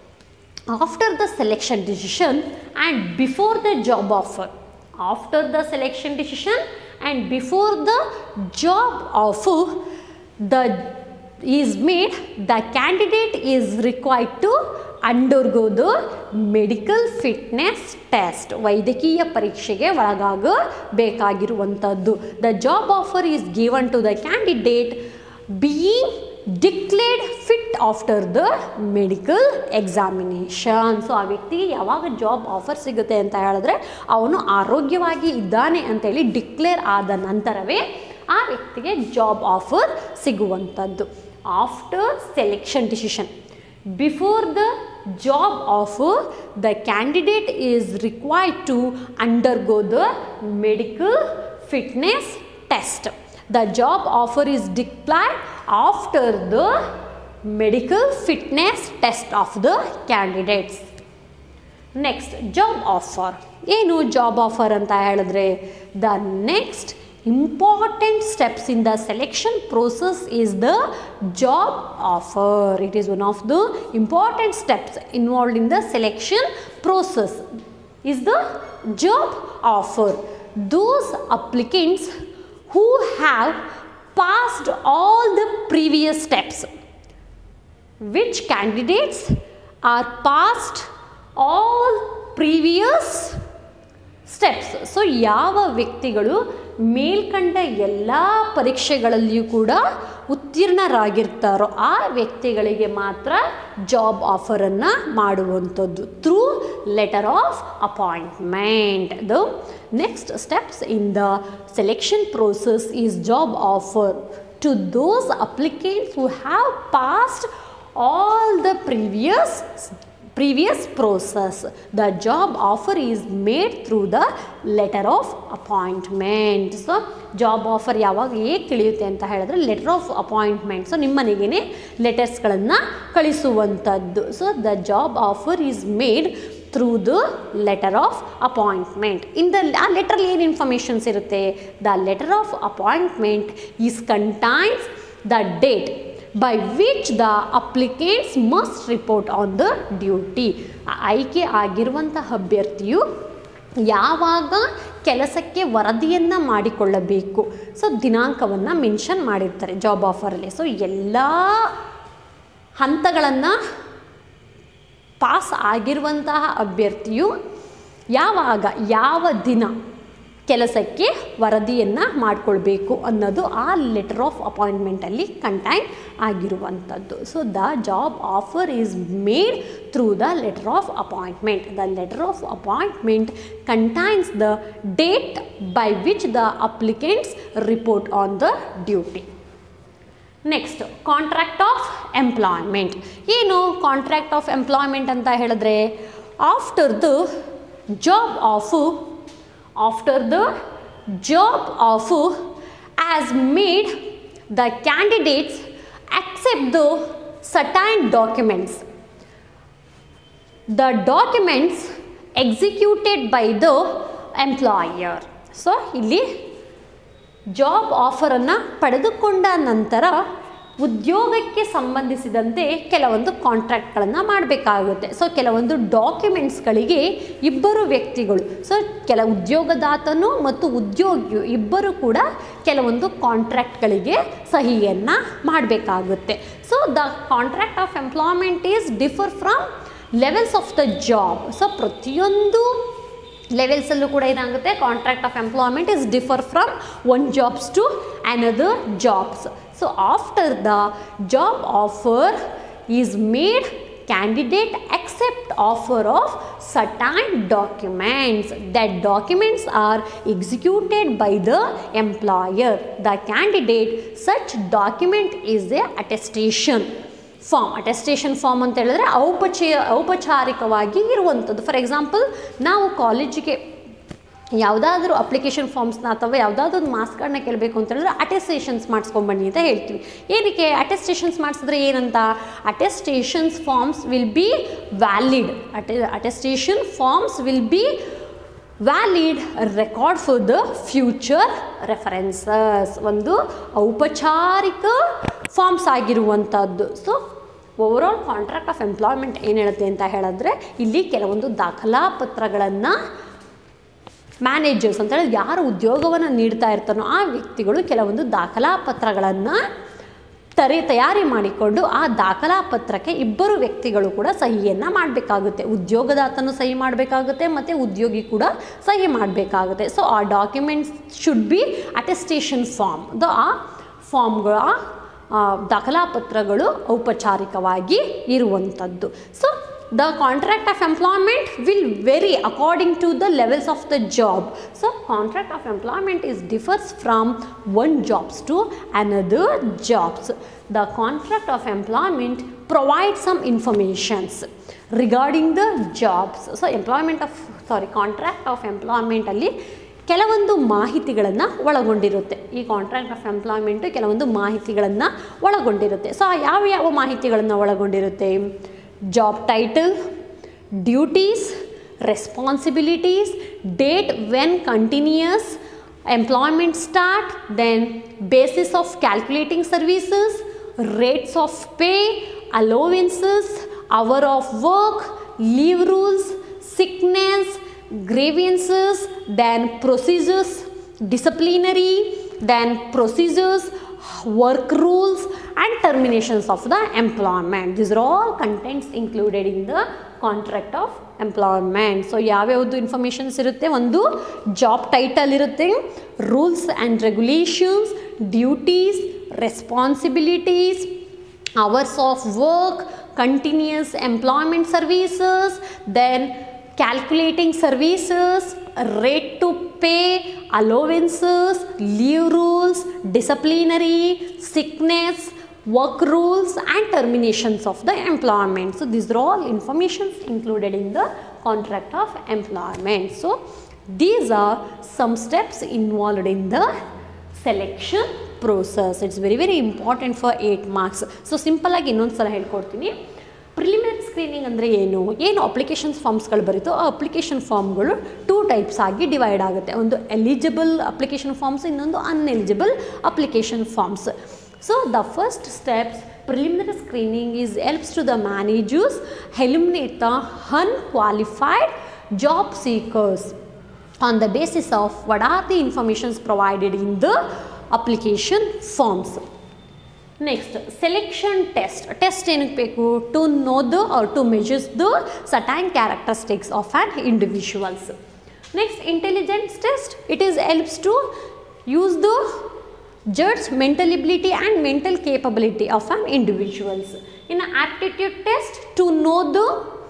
after the selection decision and before the job offer after the selection decision and before the job offer the is made the candidate is required to undergo the medical fitness test ವೈದ್ಯಕೀಯ ಪರೀಕ್ಷೆಗೆ ಒಳಗಾಗಬೇಕಾಗಿರುವಂಥದ್ದು the job offer is given to the candidate being declared fit after the medical examination so ಆ ವ್ಯಕ್ತಿಗೆ ಯಾವಾಗ job offer ಸಿಗುತ್ತೆ ಅಂತ ಹೇಳಿದ್ರೆ ಅವನು ಆರೋಗ್ಯವಾಗಿ ಇದ್ದಾನೆ ಅಂತೇಳಿ ಡಿಕ್ಲೇರ್ ಆದ ನಂತರವೇ ಆ ವ್ಯಕ್ತಿಗೆ ಜಾಬ್ ಆಫರ್ ಸಿಗುವಂಥದ್ದು after selection decision before the job offer the candidate is required to undergo the medical fitness test the job offer is declared after the medical fitness test of the candidates next job offer ಏನು job offer ಅಂತ ಹೇಳಿದ್ರೆ the next important steps in the selection process is the job offer it is one of the important steps involved in the selection process is the job offer those applicants who have passed all the previous steps which candidates are passed all previous steps so ಯಾವ ವ್ಯಕ್ತಿಗಳು ಮೇಲ್ಕಂಡ ಎಲ್ಲ ಪರೀಕ್ಷೆಗಳಲ್ಲಿಯೂ ಕೂಡ ಉತ್ತೀರ್ಣರಾಗಿರ್ತಾರೋ ಆ ವ್ಯಕ್ತಿಗಳಿಗೆ ಮಾತ್ರ job ಆಫರನ್ನು ಮಾಡುವಂಥದ್ದು through letter of appointment the next steps in the selection process is job offer to those applicants who have passed all the previous previous process the job offer is made through the letter of appointment so job offer ಯಾವಾಗ ಹೇಗೆ ತಿಳಿಯುತ್ತೆ ಅಂತ ಹೇಳಿದ್ರೆ letter of appointment so ನಿಮ್ಮ ಮನೆಗೇ ಲೆಟರ್ಸ್ಗಳನ್ನು ಕಳಿಸುವಂಥದ್ದು so the job offer is made through the letter of appointment in the ಆ ಲೆಟ್ರಲ್ಲಿ ಏನು ಇನ್ಫಾರ್ಮೇಷನ್ಸ್ ಇರುತ್ತೆ the letter of appointment is contains the date by which the applicants must report on the duty ಆಯ್ಕೆ ಆಗಿರುವಂತಹ ಅಭ್ಯರ್ಥಿಯು ಯಾವಾಗ ಕೆಲಸಕ್ಕೆ ವರದಿಯನ್ನು ಮಾಡಿಕೊಳ್ಳಬೇಕು ಸೊ ದಿನಾಂಕವನ್ನು ಮೆನ್ಷನ್ ಮಾಡಿರ್ತಾರೆ ಜಾಬ್ ಆಫರಲ್ಲಿ ಸೊ ಎಲ್ಲ ಹಂತಗಳನ್ನು ಪಾಸ್ ಆಗಿರುವಂತಹ ಅಭ್ಯರ್ಥಿಯು ಯಾವಾಗ ಯಾವ ದಿನ ಕೆಲಸಕ್ಕೆ ವರದಿಯನ್ನು ಮಾಡಿಕೊಳ್ಬೇಕು ಅನ್ನೋದು ಆ ಲೆಟರ್ ಆಫ್ ಅಪಾಯಿಂಟ್ಮೆಂಟಲ್ಲಿ ಕಂಟೈನ್ ಆಗಿರುವಂಥದ್ದು so the job offer is made through the letter of appointment the letter of appointment contains the date by which the applicants report on the duty next contract of employment ಏನು contract of employment ಅಂತ ಹೇಳಿದ್ರೆ after the job offer after the job offer as made the candidates accept the certain documents the documents executed by the employer so ಇಲ್ಲಿ job ಆಫರನ್ನು ಪಡೆದುಕೊಂಡ ನಂತರ ಉದ್ಯೋಗಕ್ಕೆ ಸಂಬಂಧಿಸಿದಂತೆ ಕೆಲವೊಂದು ಕಾಂಟ್ರಾಕ್ಟ್ಗಳನ್ನು ಮಾಡಬೇಕಾಗುತ್ತೆ ಸೊ ಕೆಲವೊಂದು ಡಾಕ್ಯುಮೆಂಟ್ಸ್ಗಳಿಗೆ ಇಬ್ಬರು ವ್ಯಕ್ತಿಗಳು ಸೊ ಕೆಲ ಉದ್ಯೋಗದಾತನು ಮತ್ತು ಉದ್ಯೋಗಿಯು ಇಬ್ಬರು ಕೂಡ ಕೆಲವೊಂದು ಕಾಂಟ್ರಾಕ್ಟ್ಗಳಿಗೆ ಸಹಿಯನ್ನು ಮಾಡಬೇಕಾಗುತ್ತೆ so the contract of employment is differ from levels of the job so ಪ್ರತಿಯೊಂದು ಲೆವೆಲ್ಸಲ್ಲೂ ಕೂಡ ಏನಾಗುತ್ತೆ contract of employment is differ from one jobs to another jobs so after the job offer is made candidate accept offer of certain documents that documents are executed by the employer the candidate such document is a attestation form attestation form ಅಂತ ಹೇಳಿದ್ರೆ ಔಪಚ ಔಪಚಾರಿಕವಾಗಿ ಇರುವಂಥದ್ದು for example ನಾವು ಕಾಲೇಜಿಗೆ ಯಾವುದಾದ್ರೂ application ಫಾರ್ಮ್ಸ್ನ ಅಥವಾ ಯಾವುದಾದ್ರೂ ಒಂದು ಮಾರ್ಕ್ಸ್ಗಳನ್ನ ಕೇಳಬೇಕು ಅಂತ ಹೇಳಿದ್ರೆ ಅಟೆಸ್ಟೇಷನ್ಸ್ ಮಾಡಿಸ್ಕೊಂಬನ್ನಿ ಅಂತ ಹೇಳ್ತೀವಿ ಏನಕ್ಕೆ ಅಟೆಸ್ಟೇಷನ್ಸ್ ಮಾಡಿಸಿದ್ರೆ ಏನಂತ attestations forms will be valid ಅಟೆ attestation forms will be valid record for the future references ಒಂದು ಔಪಚಾರಿಕ ಫಾರ್ಮ್ಸ್ ಆಗಿರುವಂಥದ್ದು so overall contract of employment ಏನು ಹೇಳುತ್ತೆ ಅಂತ ಹೇಳಿದ್ರೆ ಇಲ್ಲಿ ಕೆಲವೊಂದು ದಾಖಲಾ ಪತ್ರಗಳನ್ನು ಮ್ಯಾನೇಜರ್ಸ್ ಅಂತ ಹೇಳಿ ಯಾರು ಉದ್ಯೋಗವನ್ನು ನೀಡ್ತಾ ಇರ್ತಾನೋ ಆ ವ್ಯಕ್ತಿಗಳು ಕೆಲವೊಂದು ದಾಖಲಾ ಪತ್ರಗಳನ್ನು ತರಿ ತಯಾರಿ ಮಾಡಿಕೊಂಡು ಆ ದಾಖಲಾ ಪತ್ರಕ್ಕೆ ಇಬ್ಬರು ವ್ಯಕ್ತಿಗಳು ಕೂಡ ಸಹಿಯನ್ನು ಮಾಡಬೇಕಾಗುತ್ತೆ ಉದ್ಯೋಗದಾತನು ಸಹಿ ಮಾಡಬೇಕಾಗುತ್ತೆ ಮತ್ತು ಉದ್ಯೋಗಿ ಕೂಡ ಸಹಿ ಮಾಡಬೇಕಾಗುತ್ತೆ ಸೊ ಆ documents should be attestation form the ಆ ಫಾರ್ಮ್ಗಳ ಆ ದಾಖಲಾ ಪತ್ರಗಳು ಔಪಚಾರಿಕವಾಗಿ ಇರುವಂಥದ್ದು so the contract of employment will vary according to the levels of the job so contract of employment is differs from one jobs to another jobs the contract of employment provides some informations regarding the jobs so employment of sorry contract of employment ಅಲ್ಲಿ ಕೆಲವೊಂದು ಮಾಹಿತಿಗಳನ್ನು ಒಳಗೊಂಡಿರುತ್ತೆ ಈ contract of employment ಕೆಲವೊಂದು ಮಾಹಿತಿಗಳನ್ನು ಒಳಗೊಂಡಿರುತ್ತೆ so ಯಾವ ಯಾವ ಮಾಹಿತಿಗಳನ್ನು ಒಳಗೊಂಡಿರುತ್ತೆ job title duties responsibilities date when continuous employment start then basis of calculating services rates of pay, allowances, hour of work, leave rules, sickness, grievances, then procedures, disciplinary, then procedures, work rules and terminations of the employment. These are all contents included in the contract of employment so ಯಾವ್ಯಾವುದು informations ಇರುತ್ತೆ ಒಂದು job title ಇರುತ್ತೆ rules and regulations duties responsibilities hours of work, continuous employment services, then calculating services, rate to pay, allowances, leave rules, disciplinary, sickness, work rules and terminations of the employment. So, these are all informations included in the contract of employment. So, these are some steps involved in the selection process it's very very important for eight marks so ಸಿಂಪಲಾಗಿ ಇನ್ನೊಂದು ಸಲ ಹೇಳ್ಕೊಡ್ತೀನಿ preliminary screening ಅಂದರೆ ಏನು ಏನು application ಫಾರ್ಮ್ಸ್ಗಳು ಬರುತ್ತೋ ಆ application ಫಾರ್ಮ್ಗಳು ಟೂ ಟೈಪ್ಸ್ ಆಗಿ ಡಿವೈಡ್ ಆಗುತ್ತೆ ಒಂದು ಎಲಿಜಿಬಲ್ ಅಪ್ಲಿಕೇಶನ್ ಫಾರ್ಮ್ಸ್ ಇನ್ನೊಂದು ineligible application forms so the first steps preliminary screening is helps to the managers eliminate the unqualified job seekers on the basis of what are the informations provided in the application forms. Next selection test test ಏನಕ್ಕೆ ಬೇಕು to know the are to measures the certain characteristics of an individuals next intelligence test it is helps to use the judge mental ability and mental capability of an individuals in an aptitude test to know the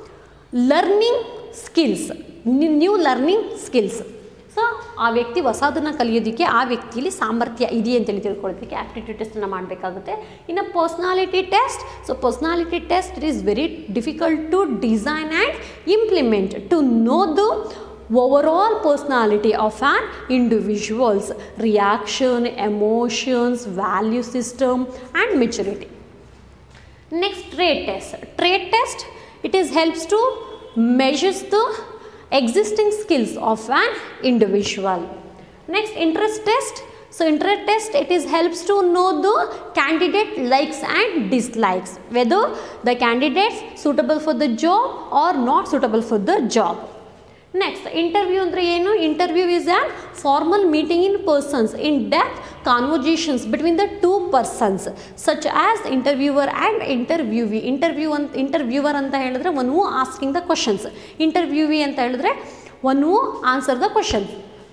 learning skills new learning skills so ಆ ವ್ಯಕ್ತಿ ಹೊಸದನ್ನು ಕಲಿಯೋದಕ್ಕೆ ಆ ವ್ಯಕ್ತಿಯಲ್ಲಿ ಸಾಮರ್ಥ್ಯ ಇದೆಯೇ ಅಂತೇಳಿ ತಿಳ್ಕೊಳ್ಳೋದಕ್ಕೆ ಆ್ಯಪ್ಟಿಟ್ಯೂಡ್ ಟೆಸ್ಟನ್ನು ಮಾಡಬೇಕಾಗುತ್ತೆ ಇನ್ನು personality test so personality test it is very difficult to design and implement to know the overall personality of an individual's reaction emotions value system and maturity next trait test trait test it is helps to measures the existing skills of an individual next interest test so interest test it is helps to know the candidate likes and dislikes whether the candidates suitable for the job or not suitable for the job next interview ಅಂದರೆ ಏನು interview is an formal meeting in persons in depth conversations between the two persons such as interviewer and interviewee interview ಅಂತ interviewer ಅಂತ ಹೇಳಿದ್ರೆ one who asking the questions interviewee ಅಂತ ಹೇಳಿದ್ರೆ one who answer the questions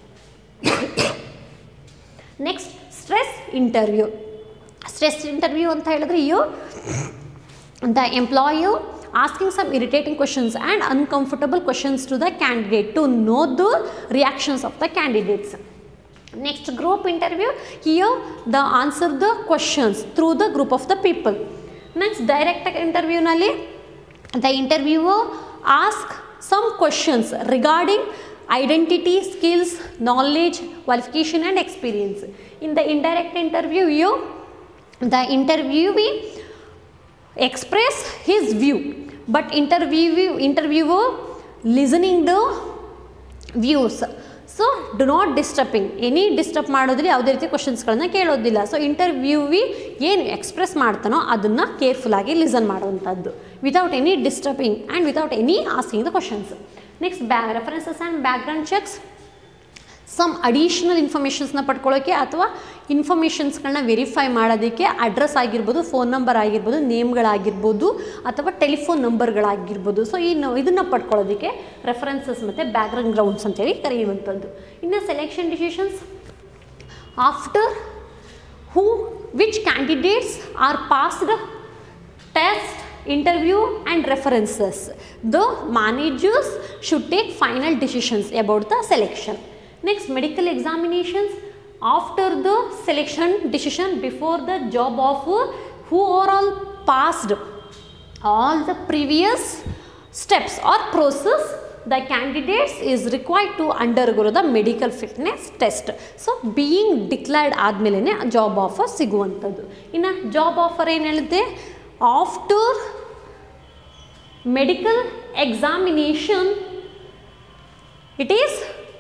next stress interview stress interview ಅಂತ ಹೇಳಿದ್ರೆ you the employer asking some irritating questions and uncomfortable questions to the candidate to know the reactions of the candidates. Next group interview, here the answer the questions through the group of the people. Next direct interview nali, the interviewer ask some questions regarding identity, skills, knowledge, qualification and experience. In the indirect interview, you, the interviewee express his view but interview interviewer listening the views so do not disturbing any disturb ಮಾಡೋದ್ರಲ್ಲಿ ಯಾವುದೇ ರೀತಿ ಕ್ವಶನ್ಸ್ಗಳನ್ನ ಕೇಳೋದಿಲ್ಲ so interviewee ಏನು express ಮಾಡ್ತಾನೋ ಅದನ್ನು ಕೇರ್ಫುಲ್ಲಾಗಿ listen ಮಾಡುವಂಥದ್ದು without any disturbing and without any asking the questions next ಬ್ಯಾ references and background checks some additional ಇನ್ಫಾರ್ಮೇಷನ್ಸ್ನ ಪಡ್ಕೊಳ್ಳೋಕ್ಕೆ ಅಥವಾ ಇನ್ಫಾರ್ಮೇಷನ್ಸ್ಗಳನ್ನ ವೆರಿಫೈ ಮಾಡೋದಕ್ಕೆ ಅಡ್ರೆಸ್ ಆಗಿರ್ಬೋದು ಫೋನ್ ನಂಬರ್ ಆಗಿರ್ಬೋದು ನೇಮ್ಗಳಾಗಿರ್ಬೋದು ಅಥವಾ ಟೆಲಿಫೋನ್ ನಂಬರ್ಗಳಾಗಿರ್ಬೋದು ಸೊ ಈ ಇದನ್ನು ಪಡ್ಕೊಳ್ಳೋದಕ್ಕೆ ರೆಫರೆನ್ಸಸ್ ಮತ್ತು ಬ್ಯಾಕ್ಗ್ರೌಂಡ್ ಗ್ರೌಂಡ್ಸ್ ಅಂತೇಳಿ ಕರೆಯುವಂಥದ್ದು ಇನ್ನು selection decisions after who which candidates are passed test interview and references the managers should take final decisions about the selection next medical examinations after the selection decision before the job offer who are all passed all the previous steps or process the candidates is required to undergo the medical fitness test so being declared ಆದಮೇಲೆ job offer ಸಿಗುವಂಥದ್ದು ಇನ್ನು job offer ಏನು ಹೇಳಿದೆ after medical examination it is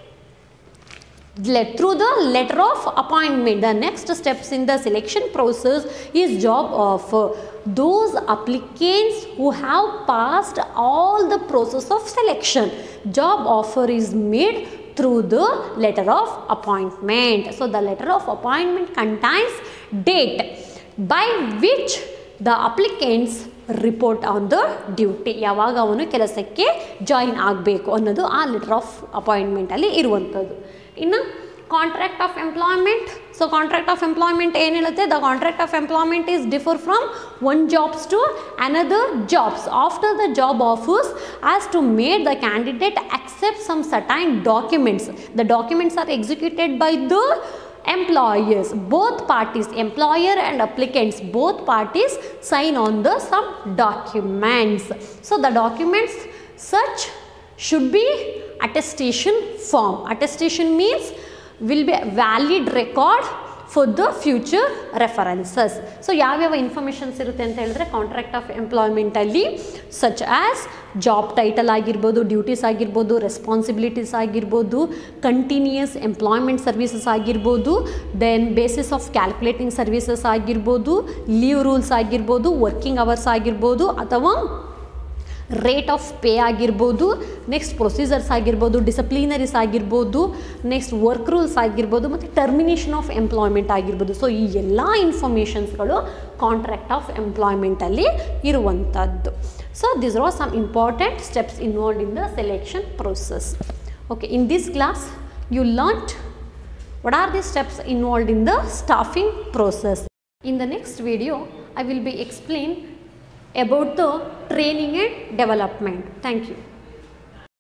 let through the letter of appointment the next steps in the selection process is job offer those applicants who have passed all the process of selection job offer is made through the letter of appointment so the letter of appointment contains date by which the applicants report on the duty ಯಾವಾಗ ಅವನು ಕೆಲಸಕ್ಕೆ join ಆಗಬೇಕು ಅನ್ನೋದು ಆ letter of ಅಪಾಯಿಂಟ್ಮೆಂಟಲ್ಲಿ ಇರುವಂಥದ್ದು ಇನ್ನು contract of employment so contract of employment ಏನು ಹೇಳುತ್ತೆ the contract of employment is differ from one jobs to another jobs after the job offers as to made the candidate accept some certain documents the documents are executed by the employers both parties employer and applicants both parties sign on the some documents so the documents such should be attestation form attestation means will be a valid record for the future references so ಯಾವ್ಯಾವ informations ಇರುತ್ತೆ ಅಂತ ಹೇಳಿದ್ರೆ contract of ಎಂಪ್ಲಾಯ್ಮೆಂಟಲ್ಲಿ such as job title ಆಗಿರ್ಬೋದು duties ಆಗಿರ್ಬೋದು responsibilities ಆಗಿರ್ಬೋದು continuous employment services ಆಗಿರ್ಬೋದು then basis of calculating services ಆಗಿರ್ಬೋದು ಲೀವ್ ರೂಲ್ಸ್ ಆಗಿರ್ಬೋದು ವರ್ಕಿಂಗ್ ಅವರ್ಸ್ ಆಗಿರ್ಬೋದು ಅಥವಾ ರೇಟ್ ಆಫ್ ಪೇ ಆಗಿರ್ಬೋದು ನೆಕ್ಸ್ಟ್ ಪ್ರೊಸೀಜರ್ಸ್ ಆಗಿರ್ಬೋದು ಡಿಸಪ್ಲಿನರೀಸ್ ಆಗಿರ್ಬೋದು ನೆಕ್ಸ್ಟ್ ವರ್ಕ್ ರೂಲ್ಸ್ ಆಗಿರ್ಬೋದು ಮತ್ತು ಟರ್ಮಿನೇಷನ್ ಆಫ್ ಎಂಪ್ಲಾಯ್ಮೆಂಟ್ ಆಗಿರ್ಬೋದು ಸೊ ಈ ಎಲ್ಲ ಇನ್ಫಾರ್ಮೇಷನ್ಸ್ಗಳು ಕಾಂಟ್ರಾಕ್ಟ್ ಆಫ್ ಎಂಪ್ಲಾಯ್ಮೆಂಟಲ್ಲಿ ಇರುವಂಥದ್ದು so this are some important steps involved in the selection process okay in this class you learnt what are the steps involved in the staffing process in the next video i will be explain about the training and development thank you